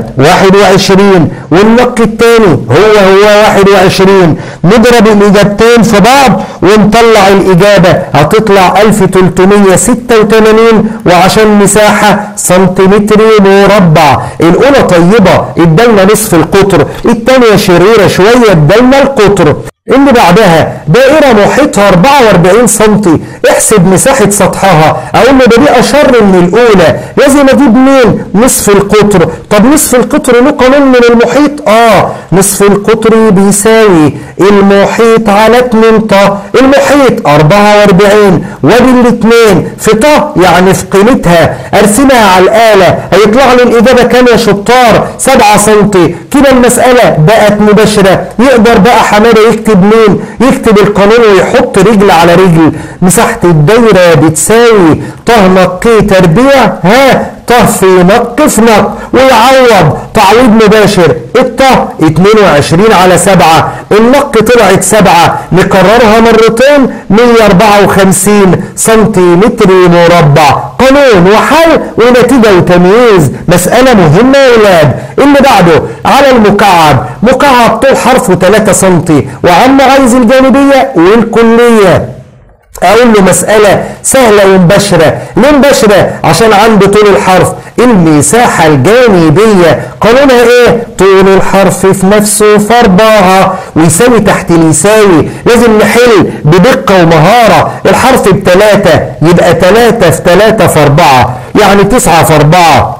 21 والنق الثاني هو هو 21 نضرب الاجابتين في بعض ونطلع الاجابه هتطلع 1386 وعشان مساحه سنتيمتر مربع الاولى طيبه ادالنا نصف القطر الثانيه شريره شويه ادالنا القطر اللي بعدها دائرة محيطها 44 سم احسب مساحة سطحها اقول له ده دي اشر من الاولى لازم اجيب مين نصف القطر طب نصف القطر له قانون من المحيط اه نصف القطر بيساوي المحيط على 2 طه المحيط 44 وادي الاثنين في طه يعني في قيمتها ارسمها على الآلة هيطلع لي الإجابة كام يا شطار 7 سم كده المسألة بقت مباشرة يقدر بقى حمادة يكتب مين يكتب القانون ويحط رجل على رجل مساحة الدايرة بتساوي طه نقي تربيع ها طه في نق في نق ويعوض تعويض مباشر الطه 22 على 7 النق طلعت 7 نكررها مرتين 154 سنتيمتر مربع قانون وحل ونتيجة وتمييز مسألة مهمة يا ولاد اللي بعده على المكعب مكعب طول حرفه 3 سم وعم عايز الجانبية والكلية اقول له مسألة سهلة ومباشرة ليه مباشرة عشان عندي طول الحرف المساحة الجانبية قانونها ايه طول الحرف في نفسه في اربعة ويساوي تحت يساوي لازم نحل بدقة ومهارة الحرف بتلاتة يبقى تلاتة في تلاتة في اربعة يعني تسعة في اربعة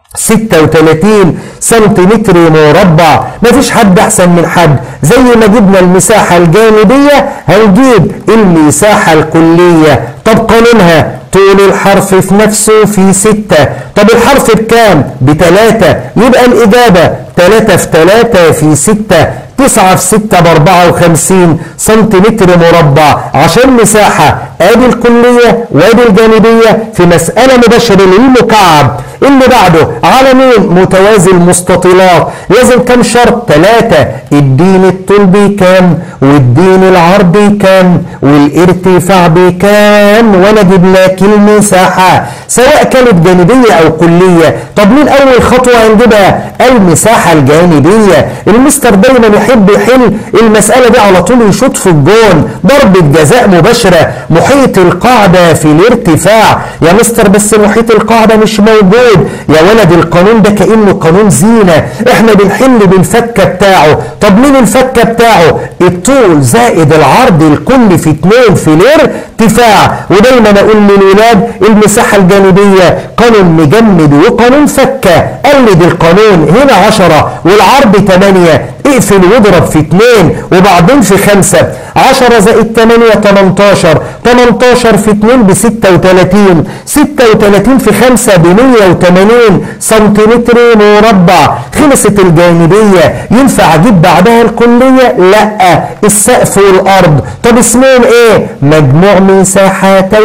36 سنتيمتر مربع مفيش حد احسن من حد زي ما جبنا المساحة الجانبية هنجيب المساحة الكلية طب قانونها طول الحرف في نفسه في ستة طب الحرف بكام بتلاتة يبقى الإجابة تلاتة في تلاتة في ستة تسعة في ستة بأربعة وخمسين سنتيمتر مربع عشان مساحة ادي الكلية وادي الجانبية في مسألة مباشرة للمكعب اللي بعده على مين متوازي المستطيلات لازم كم شرط ثلاثة اديني الطول بكام واديني العرض بكام والارتفاع بكام وانا اجيب لك المساحة سواء كانت جانبية او كلية طب مين اول خطوة هنجيبها المساحة الجانبية المستر دايما يحب يحل المسألة دي على طول يشوط في الجون ضربة جزاء مباشرة محيط القاعدة في الارتفاع يا مستر بس محيط القاعدة مش موجود يا ولد القانون ده كأنه قانون زينة احنا بنحل بالفكة بتاعه طب مين الفكة بتاعه الطول زائد العرض الكل في اتنين في الارتفاع ودايما اقول للولاد المساحة الجانبية قانون مجمد وقانون فكة قلد القانون هنا عشرة والعرض تمانية اقفل واضرب في اتنين وبعدين في خمسة عشرة زائد تمانية تمنتاشر تمنتاشر في اتنين بستة وتلاتين ستة وتلاتين في خمسة بمية وتمانين سنتيمتر مربع خلصت الجانبية ينفع اجيب بعدها الكلية لا السقف والارض طب اسمهم ايه مجموع مساحتي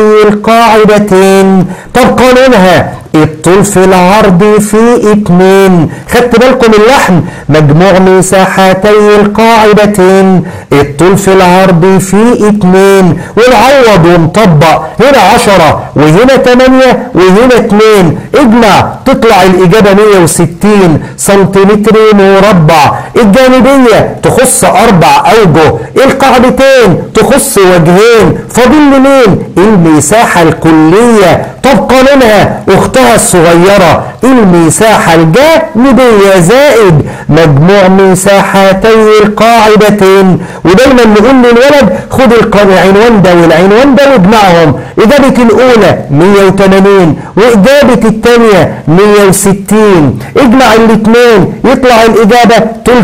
القاعدتين طب قانونها الطول في العرض في اتنين خدت بالكم اللحن مجموع مساحتي القاعدتين الطول في العرض في اتنين ونعوض ونطبق هنا عشرة وهنا تمانية وهنا اتنين اجمع تطلع الإجابة 160 سنتيمتر مربع الجانبية تخص أربع أوجه القاعدتين تخص وجهين فاضل مين المساحة الكلية طب قانونها اختها الصغيرة المساحة الجانبية زائد مجموع مساحتي القاعدتين ودايما نقول للولد خد العنوان ده والعنوان ده واجمعهم إجابة الأولى 180 وإجابة الثانية 160 اجمع الاثنين يطلع الإجابة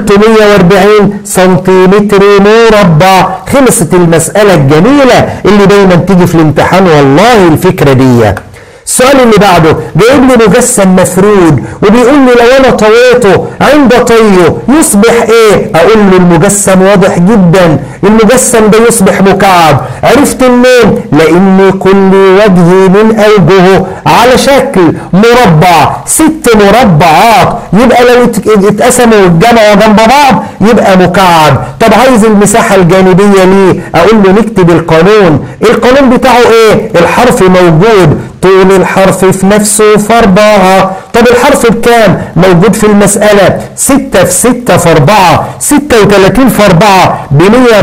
340 سنتيمتر مربع خلصت المسألة الجميلة اللي دايما تيجي في الامتحان والله الفكرة دي السؤال اللي بعده جايب لي مجسم مفرود وبيقول لي لو انا طويته عند طيه يصبح ايه اقول له المجسم واضح جدا المجسم ده يصبح مكعب عرفت منين لان كل وجه من اوجهه على شكل مربع ست مربعات يبقى لو اتقسموا واتجمعوا جنب بعض يبقى مكعب طب عايز المساحه الجانبيه ليه اقول له نكتب القانون القانون بتاعه ايه الحرف موجود طول الحرف في نفسه في أربعة طب الحرف بكام موجود في المسألة 6 في 6 في 4 36 في 4 ب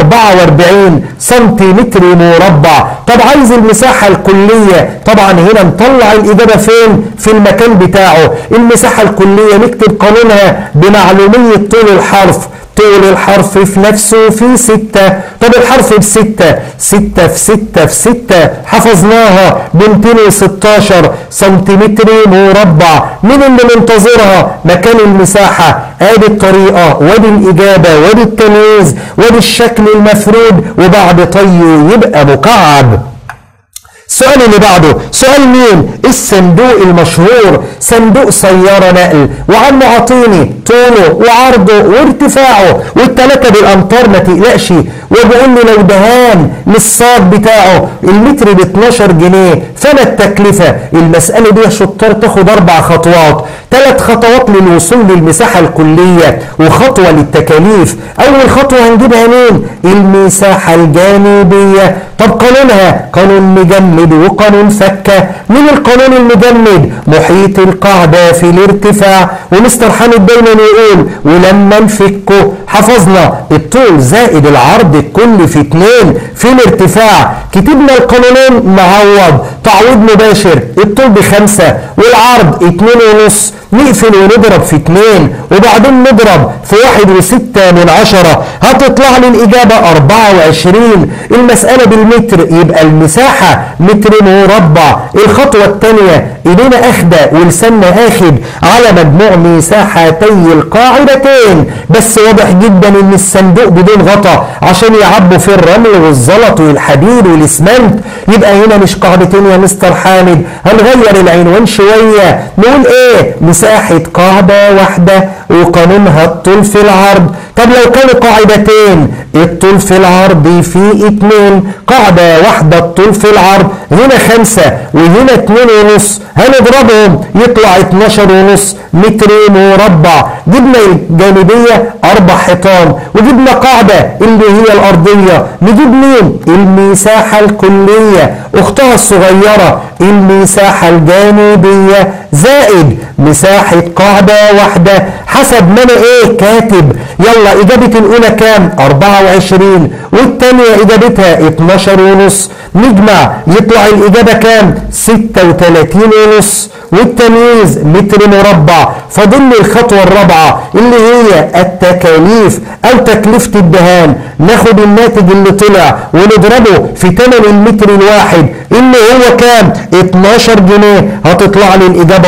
144 سنتيمتر مربع طب عايز المساحة الكلية طبعا هنا نطلع الإجابة فين في المكان بتاعه المساحة الكلية نكتب قانونها بمعلومية طول الحرف طول الحرف في نفسه في ستة طب الحرف بستة ستة في ستة في ستة حفظناها ب 216 سنتيمتر مربع مين اللي منتظرها مكان المساحة ادي الطريقة وادي الإجابة وادي التمييز وادي الشكل المفرود وبعد طيه يبقى مكعب السؤال اللي بعده سؤال مين الصندوق المشهور صندوق سيارة نقل وعم عطيني طوله وعرضه وارتفاعه والتلاتة بالامتار ما تقلقش وبقول لي لو دهان للصاج بتاعه المتر ب 12 جنيه فما التكلفة المسألة دي يا شطار تاخد اربع خطوات ثلاث خطوات للوصول للمساحة الكلية وخطوة للتكاليف اول خطوة هنجيبها مين المساحة الجانبية طب قانونها قانون مجمد وقانون فكة من القانون المجمد محيط القاعدة في الارتفاع ومستر حامد دايما يقول ولما نفكه حفظنا الطول زائد العرض الكلي في اتنين في الارتفاع كتبنا القانونين معوض تعويض مباشر الطول بخمسة والعرض اتنين ونص نقفل ونضرب في اتنين وبعدين نضرب في واحد وستة من عشرة هتطلع لي الإجابة أربعة وعشرين المسألة بالمتر يبقى المساحة متر مربع الخطوة الثانية إيدينا أخدة ولساننا آخد على مجموع مساحتي القاعدتين بس واضح جدا إن الصندوق بدون غطا عشان يعبوا في الرمل والزلط والحديد والإسمنت يبقى هنا مش قاعدتين يا مستر حامد هنغير العنوان شوية نقول إيه مساحة قاعدة واحدة وقانونها الطول في العرض طب لو كانوا قاعدتين الطول في العرض في اتنين قاعدة واحدة الطول في العرض هنا خمسة وهنا اتنين ونص هنضربهم يطلع اتناشر ونص متر مربع جبنا الجانبية أربع حيطان وجبنا قاعدة اللي هي الأرضية نجيب مين؟ المساحة الكلية أختها الصغيرة المساحة الجانبية زائد مساحة قاعدة واحدة حسب ما أنا إيه كاتب يلا إجابة الأولى كام؟ 24 والثانية إجابتها 12 ونص نجمع يطلع الإجابة كام؟ 36 ونص والتمييز متر مربع فاضل لي الخطوة الرابعة اللي هي التكاليف أو تكلفة الدهان ناخد الناتج اللي طلع ونضربه في ثمن المتر الواحد اللي هو كام؟ 12 جنيه هتطلع لي الإجابة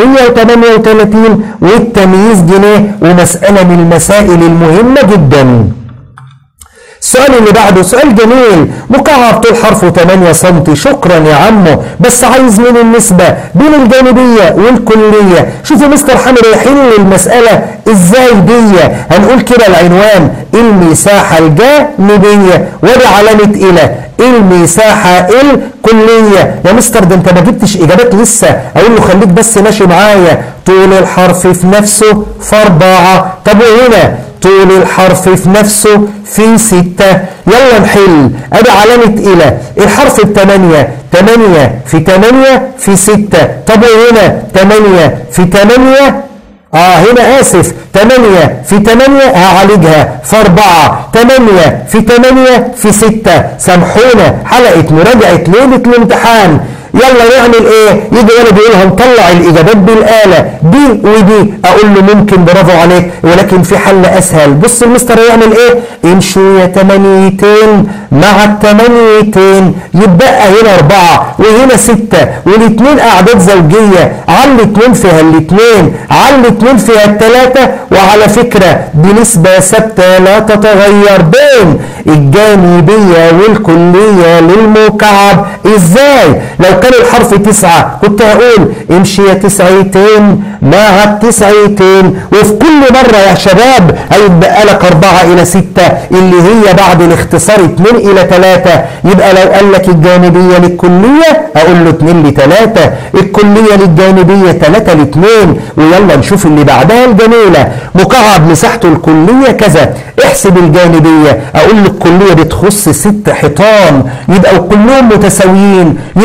438 والتمييز جنيه ومسألة من المسائل المهمة جدا السؤال اللي بعده سؤال جميل مكعب طول حرفه 8 سم شكرا يا عمو بس عايز من النسبة بين الجانبية والكلية شوفوا مستر حامد يحل المسألة ازاي دي هنقول كده العنوان المساحة الجانبية ودي علامة إلى المساحة الكلية يا مستر ده انت ما جبتش اجابات لسه اقول له خليك بس ماشي معايا طول الحرف في نفسه في أربعة طب وهنا طول الحرف في نفسه في ستة يلا نحل ادي علامة الى الحرف بتمانية تمانية في تمانية في ستة طب وهنا تمانية في تمانية اه هنا اسف 8 في 8 هعالجها في 4 8 في 8 في 6 سامحونا حلقه مراجعه ليله الامتحان يلا نعمل ايه يجي ولد يقول هنطلع الاجابات بالاله دي ودي اقول له ممكن برافو عليك ولكن في حل اسهل بص المستر هيعمل ايه امشوا يا تمانيتين مع التمانيتين يتبقى هنا اربعه وهنا سته والاثنين اعداد زوجيه على الاثنين فيها الاثنين على الاثنين فيها الثلاثه وعلى فكره بنسبه ثابته لا تتغير بين الجانبيه والكليه للمكعب ازاي لو كان الحرف تسعة كنت هقول امشي يا تسعتين مع التسعتين وفي كل مرة يا شباب هيتبقى لك أربعة إلى ستة اللي هي بعد الاختصار اتنين إلى تلاتة يبقى لو قال لك الجانبية للكلية أقول له اتنين لتلاتة الكلية للجانبية تلاتة لاتنين ويلا نشوف اللي بعدها الجميلة مكعب مساحته الكلية كذا احسب الجانبية أقول له الكلية بتخص ست حيطان يبقى كلهم متساويين يبقى نجيب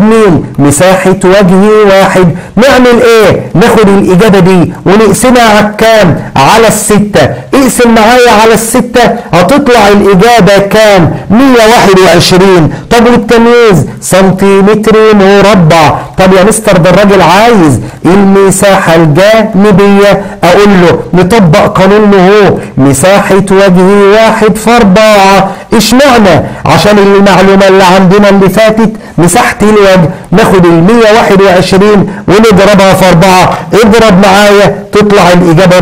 ناخد مين مساحة وجه واحد نعمل ايه ناخد الاجابة دي ونقسمها على الكام على الستة اقسم معايا على الستة هتطلع الاجابة كام 121 طب والتمييز سنتيمتر مربع طب يا مستر ده الراجل عايز المساحة الجانبية اقول له نطبق قانون هو مساحة وجه واحد في اربعة اشمعنى عشان المعلومة اللي عندنا اللي فاتت مساحة الوجه ناخد ال 121 ونضربها في 4 اضرب معايا تطلع الإجابة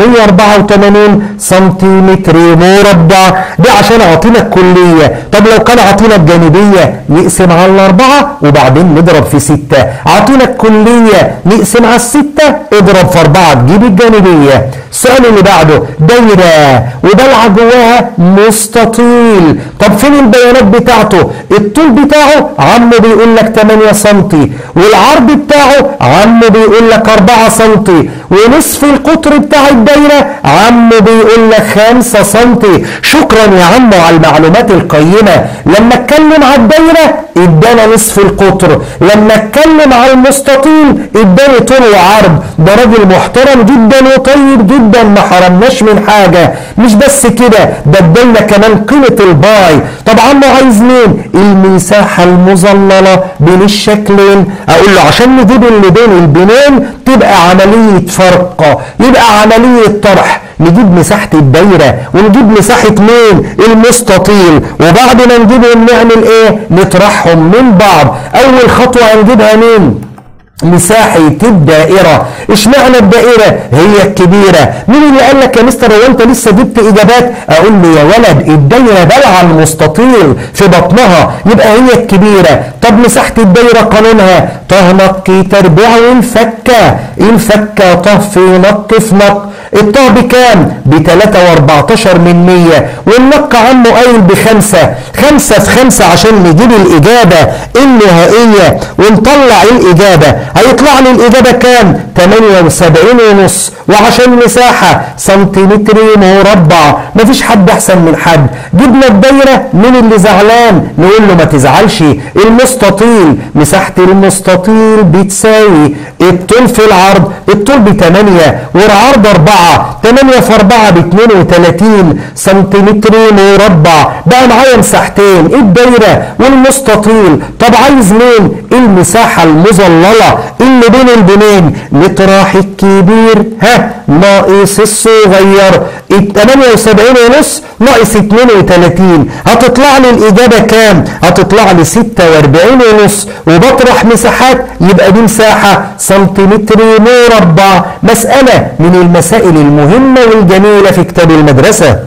484 سنتيمتر مربع دي عشان عاطينا الكلية طب لو كان عاطينا الجانبية نقسم على الأربعة وبعدين نضرب في ستة عاطينا الكلية نقسم على الستة اضرب في أربعة تجيب الجانبية السؤال اللي بعده دايرة وضلع جواها مستطيل طب فين البيانات بتاعته الطول بتاعه عمه بيقول لك 8 سم والعرض بتاعه عمه بيقول لك 4 سم ونصف القطر بتاع الدايرة عمه بيقول لك 5 سم شكرا يا عمو على المعلومات القيمة لما اتكلم على الدايرة ادانا نصف القطر لما اتكلم على المستطيل اداني طول وعرض ده راجل محترم جدا وطيب جدا ما حرمناش من حاجة مش بس كده ده ادالنا كمان قيمة الباي طب عمو عايز مين المساحة المظللة بين الشكلين اقول له عشان نجيب اللي بين البنين تبقى عملية فرق يبقى عملية طرح نجيب مساحة الدايرة ونجيب مساحة مين المستطيل وبعد ما نجيبهم نعمل ايه نطرحهم من بعض اول خطوة هنجيبها مين مساحة الدائرة اشمعنى الدائرة هي الكبيرة مين اللي قال لك يا مستر هو انت لسه جبت اجابات اقول له يا ولد الدايرة بلع المستطيل في بطنها يبقى هي الكبيرة طب مساحة الدايرة قانونها طه نق تربيع الفكة الفكة طه في نق في نق الطه بكام؟ ب 3 و14 من 100 والنق عمه قايل بخمسة خمسة في خمسة عشان نجيب الإجابة النهائية ونطلع الإجابة هيطلع لي الإجابة كام؟ 78 ونص وعشان مساحة سنتيمتر مربع مفيش حد أحسن من حد جبنا الدايرة مين اللي زعلان؟ نقول له ما تزعلش المستطيل مساحة المستطيل بتساوي الطول في العرض الطول ب 8 والعرض 4 8 في 4 ب 32 سنتيمتر مربع بقى معايا مساحتين الدايرة والمستطيل طب عايز مين؟ المساحة المظللة اللي بين البنين نطرح الكبير ها ناقص الصغير 78 ونص ناقص 32 هتطلع لي الإجابة كام؟ هتطلع لي 46 ونص وبطرح مساحات يبقى دي مساحة سنتيمتر مربع مسألة من المسائل المهمة والجميلة في كتاب المدرسة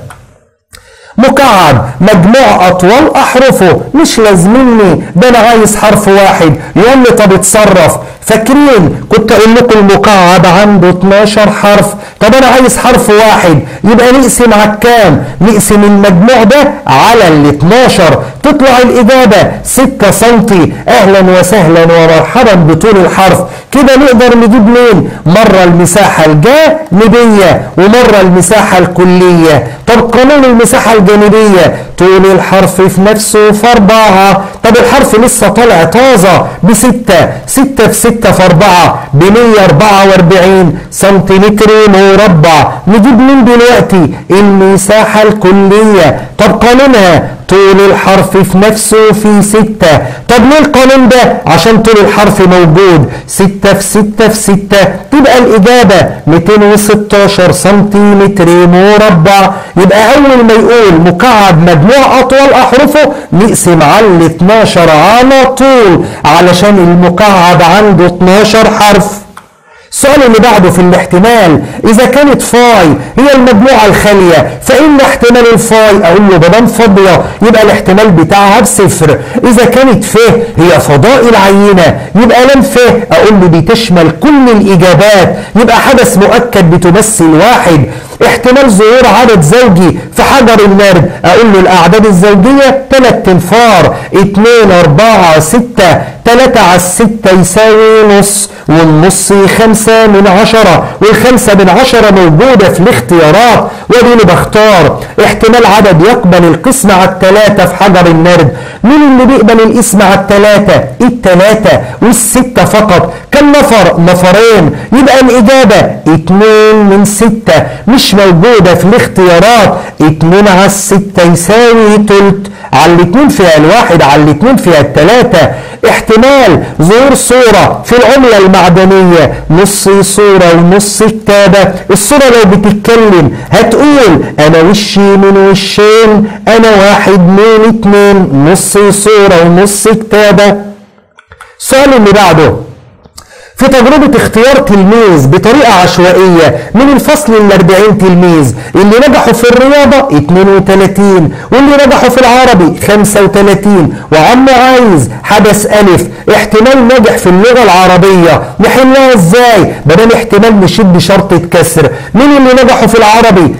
مكعب مجموع اطوال احرفه مش لازمني ده انا عايز حرف واحد يقول لي طب اتصرف فاكرين كنت اقول لكم المكعب عنده 12 حرف طب انا عايز حرف واحد يبقى نقسم على الكام نقسم المجموع ده على ال 12 تطلع الاجابه 6 سم اهلا وسهلا ومرحبا بطول الحرف كده نقدر نجيب مين مره المساحه الجانبيه ومره المساحه الكليه طب قانون المساحه الجانبيه طول الحرف في نفسه في أربعة طب الحرف لسه طالع طازة بستة ستة في ستة في أربعة بمية أربعة وأربعين سنتيمتر مربع نجيب من دلوقتي المساحة الكلية طب قانونها طول الحرف في نفسه في ستة طب ليه القانون ده عشان طول الحرف موجود ستة في ستة في ستة تبقى الإجابة 216 سنتيمتر مربع يبقى أول ما يقول مكعب مجموع أطوال أحرفه نقسم على ال 12 على طول علشان المكعب عنده 12 حرف السؤال اللي بعده في الاحتمال إذا كانت فاي هي المجموعة الخالية فإن احتمال الفاي أقول له بدل فاضية يبقى الاحتمال بتاعها بصفر إذا كانت ف هي فضاء العينة يبقى لم ف أقول له دي تشمل كل الإجابات يبقى حدث مؤكد بتمثل واحد احتمال ظهور عدد زوجي في حجر النرد اقول له الاعداد الزوجيه ثلاث تنفار 2 4 6 3 على الستة يساوي نص والنص خمسة من عشرة والخمسة من عشرة موجودة في الاختيارات وادي اللي بختار احتمال عدد يقبل القسم على الثلاثة في حجر النرد مين اللي بيقبل الاسم على الثلاثة الثلاثة والستة فقط كم نفر نفرين يبقى الإجابة اتنين من ستة مش موجودة في الاختيارات اتنين على الستة يساوي تلت على الاتنين فيها الواحد على الاتنين فيها التلاتة احتمال ظهور صورة في العملة المعدنية نص صورة ونص كتابة الصورة لو بتتكلم هتقول انا وشي من وشين انا واحد من اتنين نص صورة ونص كتابة السؤال اللي بعده في تجربة اختيار تلميذ بطريقة عشوائية من الفصل ال 40 تلميذ اللي نجحوا في الرياضة 32 واللي نجحوا في العربي 35 وعم عايز حدث ألف احتمال نجح في اللغة العربية نحلها ازاي؟ بدل احتمال نشد شرطة كسر مين اللي نجحوا في العربي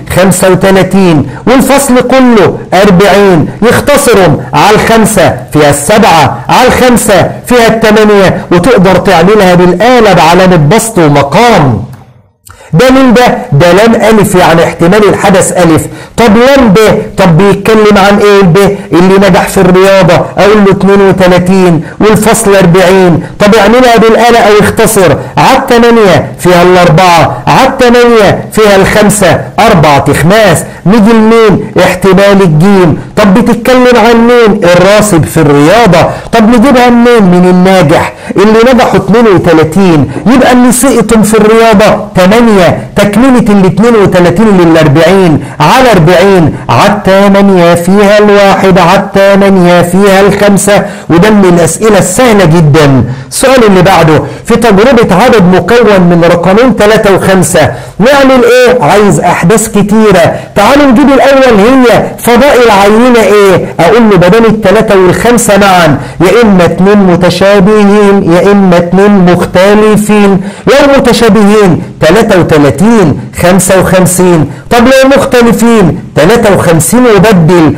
35 والفصل كله 40 يختصرهم على الخمسة فيها السبعة على الخمسة فيها الثمانية وتقدر تعملها بالآلة بعلامة بسط ومقام ده مين ده؟ ده لام ألف يعني احتمال الحدث ألف طب لام ب طب بيتكلم عن ايه الب اللي نجح في الرياضة اقول له 32 والفصل 40 طب اعملها بالآلة او اختصر على 8 فيها الاربعة على 8 فيها الخمسة اربع تخماس نيجي لمين احتمال الجيم طب بتتكلم عن مين الراسب في الرياضة طب نجيبها منين من الناجح اللي نجحوا 32 يبقى اللي سقطوا في الرياضة 8 تكملة ال 32 لل 40 على 40 على 8 فيها الواحد على 8 فيها الخمسة وده من الأسئلة السهلة جدا السؤال اللي بعده في تجربة عدد مكون من رقمين 3 و5 نعمل ايه عايز احداث كتيرة تعالوا نجيب الاول هي فضاء العينة ايه اقول له بدل الثلاثة والخمسة معا يا اما اتنين متشابهين يا اما اتنين مختلفين لو متشابهين 33 55 طب لو مختلفين 53 وبدل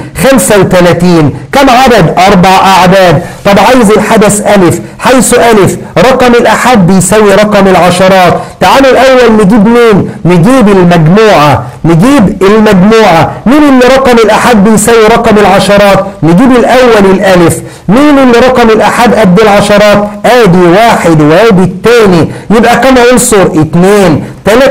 35 كم عدد اربع اعداد طب عايز الحدث الف حيث الف رقم الاحاد بيساوي رقم العشرات تعالوا الاول نجيب مين نجيب المجموعة نجيب المجموعة مين اللي رقم الاحاد بيساوي رقم العشرات نجيب الاول الالف مين اللي رقم الاحاد قد العشرات ادي واحد وادي التاني يبقى كم عنصر اتنين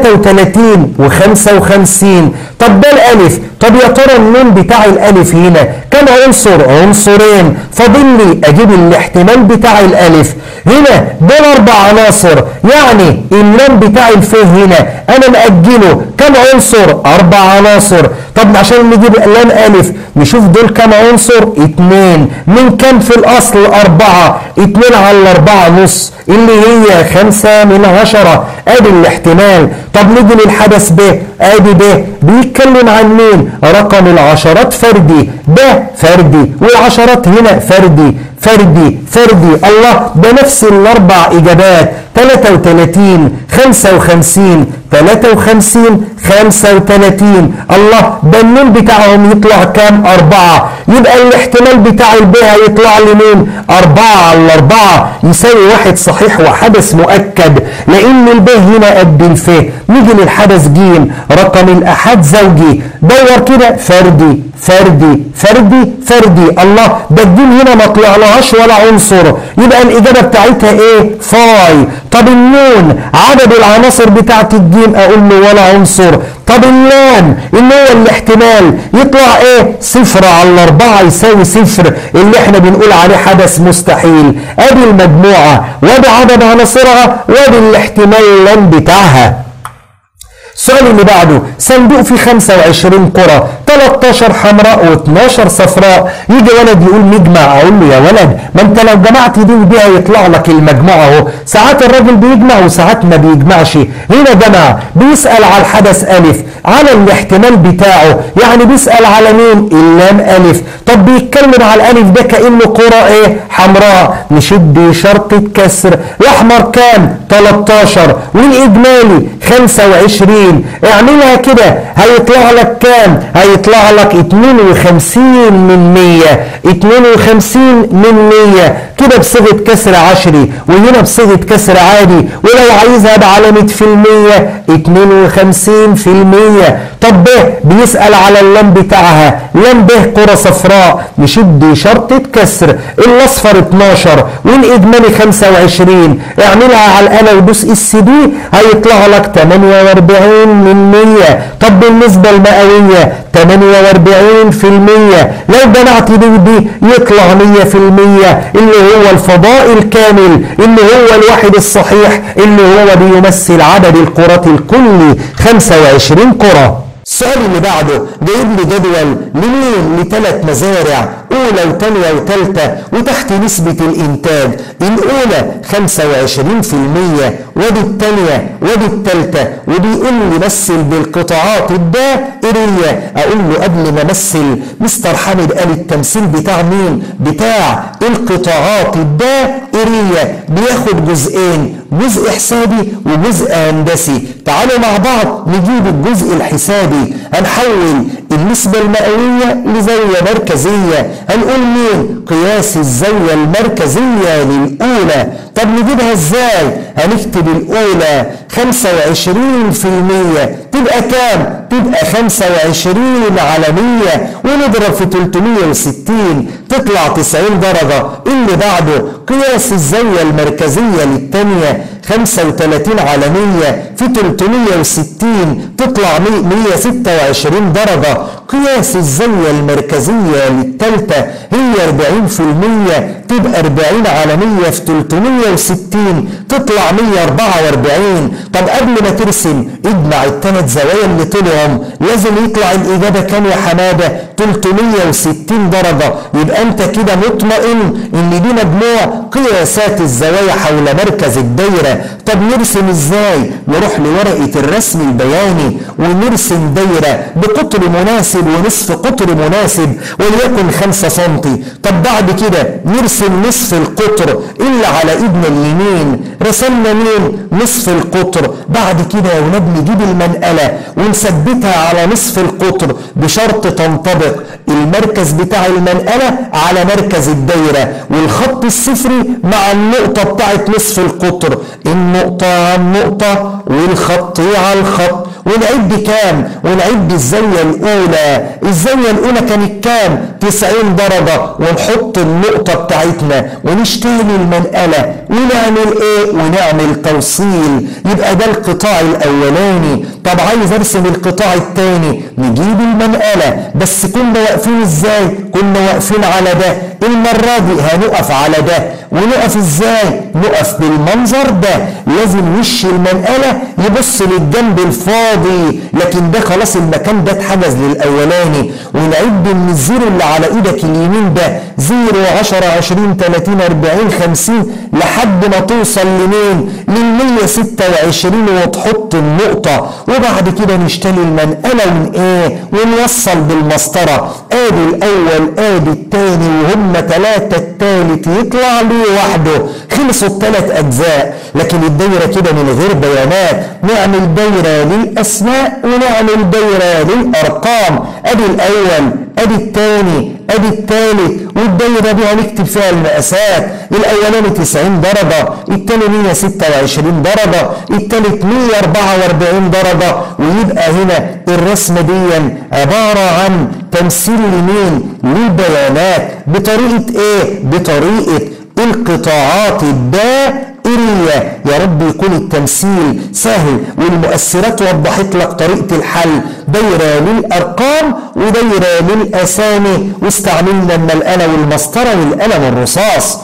33 و55 طب ده الالف طب يا ترى النون بتاع الالف هنا كم عنصر عنصرين فاضل لي اجيب الاحتمال بتاع الالف هنا دول اربع عناصر يعني اللام بتاع الف هنا انا مأجله كم عنصر اربع عناصر طب عشان نجيب لام الف نشوف دول كم عنصر اتنين من كم في الاصل اربعة اتنين على الاربعة نص اللي هي خمسة من عشرة ادي الاحتمال طب نيجي للحدث ب ادي ب بيتكلم عن مين رقم العشرات فردي ده فردي والعشرات هنا فردي فردي فردي الله ده نفس الاربع اجابات 33 55 53 35 الله ده النون بتاعهم يطلع كام أربعة يبقى الاحتمال بتاع الب هيطلع لي مين أربعة على أربعة يساوي واحد صحيح وحدث مؤكد لأن الب هنا قد الف نيجي للحدث ج رقم الأحاد زوجي دور كده فردي فردي فردي فردي الله ده الجيم هنا ما طلعلهاش ولا عنصر يبقى الإجابة بتاعتها إيه فاي طب النون عدد العناصر بتاعت الجيم أقول له ولا عنصر طب اللام اللي هو الاحتمال يطلع ايه صفر على أربعة يساوي صفر اللي احنا بنقول عليه حدث مستحيل ادي المجموعة وادي عدد عناصرها وادي الاحتمال اللام بتاعها السؤال اللي بعده صندوق فيه 25 قرى 13 حمراء و12 صفراء يجي ولد يقول نجمع اقول له يا ولد ما انت لو جمعت دي ودي هيطلع لك المجموعه اهو ساعات الراجل بيجمع وساعات ما بيجمعش هنا جمع بيسال على الحدث الف على الاحتمال بتاعه يعني بيسال على مين اللام الف طب بيتكلم على الالف ده كانه قرى ايه حمراء نشد شرطه كسر الاحمر كام 13 والاجمالي 25 اعملها كده هيطلع لك كام هيطلع لك 52 من 100 52 من 100 كده بصيغة كسر عشري وهنا بصيغة كسر عادي ولو عايزها بعلامة في المية 52 في المية طب ب بيسأل على اللام بتاعها لام ب كرة صفراء نشد شرطة كسر الاصفر 12 والاجمالي 25 اعملها على الآلة ودوس اس دي هيطلع لك 48 من 100 طب بالنسبة المئوية 48 في المية لو جمعت دي ودي يطلع 100 في المية اللي هو الفضاء الكامل اللي هو الواحد الصحيح اللي هو بيمثل عدد الكرات الكلي 25 كرة السؤال اللي بعده جايب لي جدول لمين لثلاث مزارع اولى وثانيه وثالثه وتحت نسبه الانتاج الاولى 25% ودي الثانيه ودي الثالثه وبيقول لي مثل بالقطاعات الدائريه اقول له قبل ما امثل مستر حامد قال التمثيل بتاع مين بتاع القطاعات الدائريه بياخد جزئين جزء حسابي وجزء هندسي تعالوا مع بعض نجيب الجزء الحسابي هنحول النسبة المئوية لزاوية مركزية هنقول مين قياس الزاوية المركزية للأولى طب نجيبها ازاي هنكتب الأولى 25% تبقى كام تبقى 25 على 100 ونضرب في 360 تطلع 90 درجة اللي بعده قياس الزاوية المركزية للثانية 35 على 100 في 360 تطلع 126 درجة قياس الزاوية المركزية للثالثة هي 40% تبقى 40 على 100 في 360 تطلع 144 طب قبل ما ترسم اجمع الثلاث زوايا اللي طلعهم لازم يطلع الإجابة كام يا حمادة 360 درجة يبقى أنت كده مطمئن إن دي مجموع قياسات الزوايا حول مركز الدايرة طب نرسم إزاي نروح لورقة الرسم البياني ونرسم دايرة بقطر مناسب ونصف قطر مناسب وليكن 5 سم طب بعد كده نرسم نصف القطر اللي على ايدنا اليمين رسمنا مين نصف القطر بعد كده يا ولاد نجيب المنقله ونثبتها على نصف القطر بشرط تنطبق المركز بتاع المنقله على مركز الدايره والخط الصفري مع النقطه بتاعت نصف القطر النقطه عن نقطه والخط على الخط ونعد كام ونعد الزاوية الأولى الزاوية الأولى كانت كام 90 درجة ونحط النقطة بتاعتنا ونشتغل المنقلة ونعمل ايه ونعمل توصيل يبقى ده القطاع الأولاني طب عايز ارسم القطاع الثاني نجيب المنقلة بس كنا واقفين ازاي كنا واقفين على ده المرة دي هنقف على ده ونقف ازاي نقف بالمنظر ده لازم وش المنقلة يبص للجنب الفاضي لكن ده خلاص المكان ده اتحجز للاولاني ونعد من الزيرو اللي على ايدك اليمين ده زيرو 10 20 30 40 50 لحد ما توصل لمين لل 126 وتحط النقطة وبعد كده نشتري المنقلة ون ايه ونوصل بالمسطرة ادي الاول ادي التاني وهم ثلاثة التالت يطلع لي وحده خلصوا الثلاث اجزاء لكن الدايرة كده من غير بيانات نعمل دايرة للاسماء ونعمل دايرة للارقام ادي الاول ادي الثاني ادي الثالث والدايره دي هنكتب فيها المقاسات الاولاني 90 درجه الثاني 126 درجه الثالث 144 درجه ويبقى هنا الرسمه دي عباره عن تمثيل لمين للبيانات بطريقه ايه بطريقه القطاعات الدائرية يا رب يكون التمثيل سهل والمؤثرات وضحت لك طريقة الحل دايرة للأرقام ودايرة للأسامي واستعملنا الملقنة والمسطرة والقلم الرصاص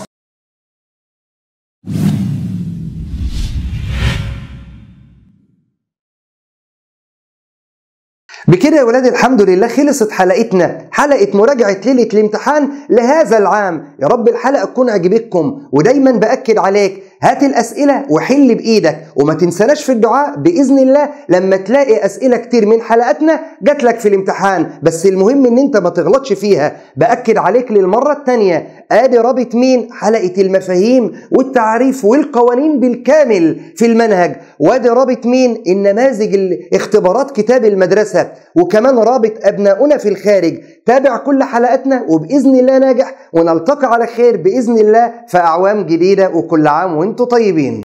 بكده يا ولاد الحمد لله خلصت حلقتنا حلقة مراجعة ليلة الامتحان لهذا العام يا رب الحلقة تكون عجبتكم ودايما بأكد عليك هات الأسئلة وحل بإيدك وما تنسناش في الدعاء بإذن الله لما تلاقي أسئلة كتير من حلقاتنا جات لك في الامتحان بس المهم ان انت ما تغلطش فيها بأكد عليك للمرة التانية ادي رابط مين حلقة المفاهيم والتعريف والقوانين بالكامل في المنهج وادي رابط مين النماذج الاختبارات كتاب المدرسة وكمان رابط أبناؤنا في الخارج تابع كل حلقاتنا وبإذن الله ناجح ونلتقي على خير بإذن الله في أعوام جديدة وكل عام وانتم طيبين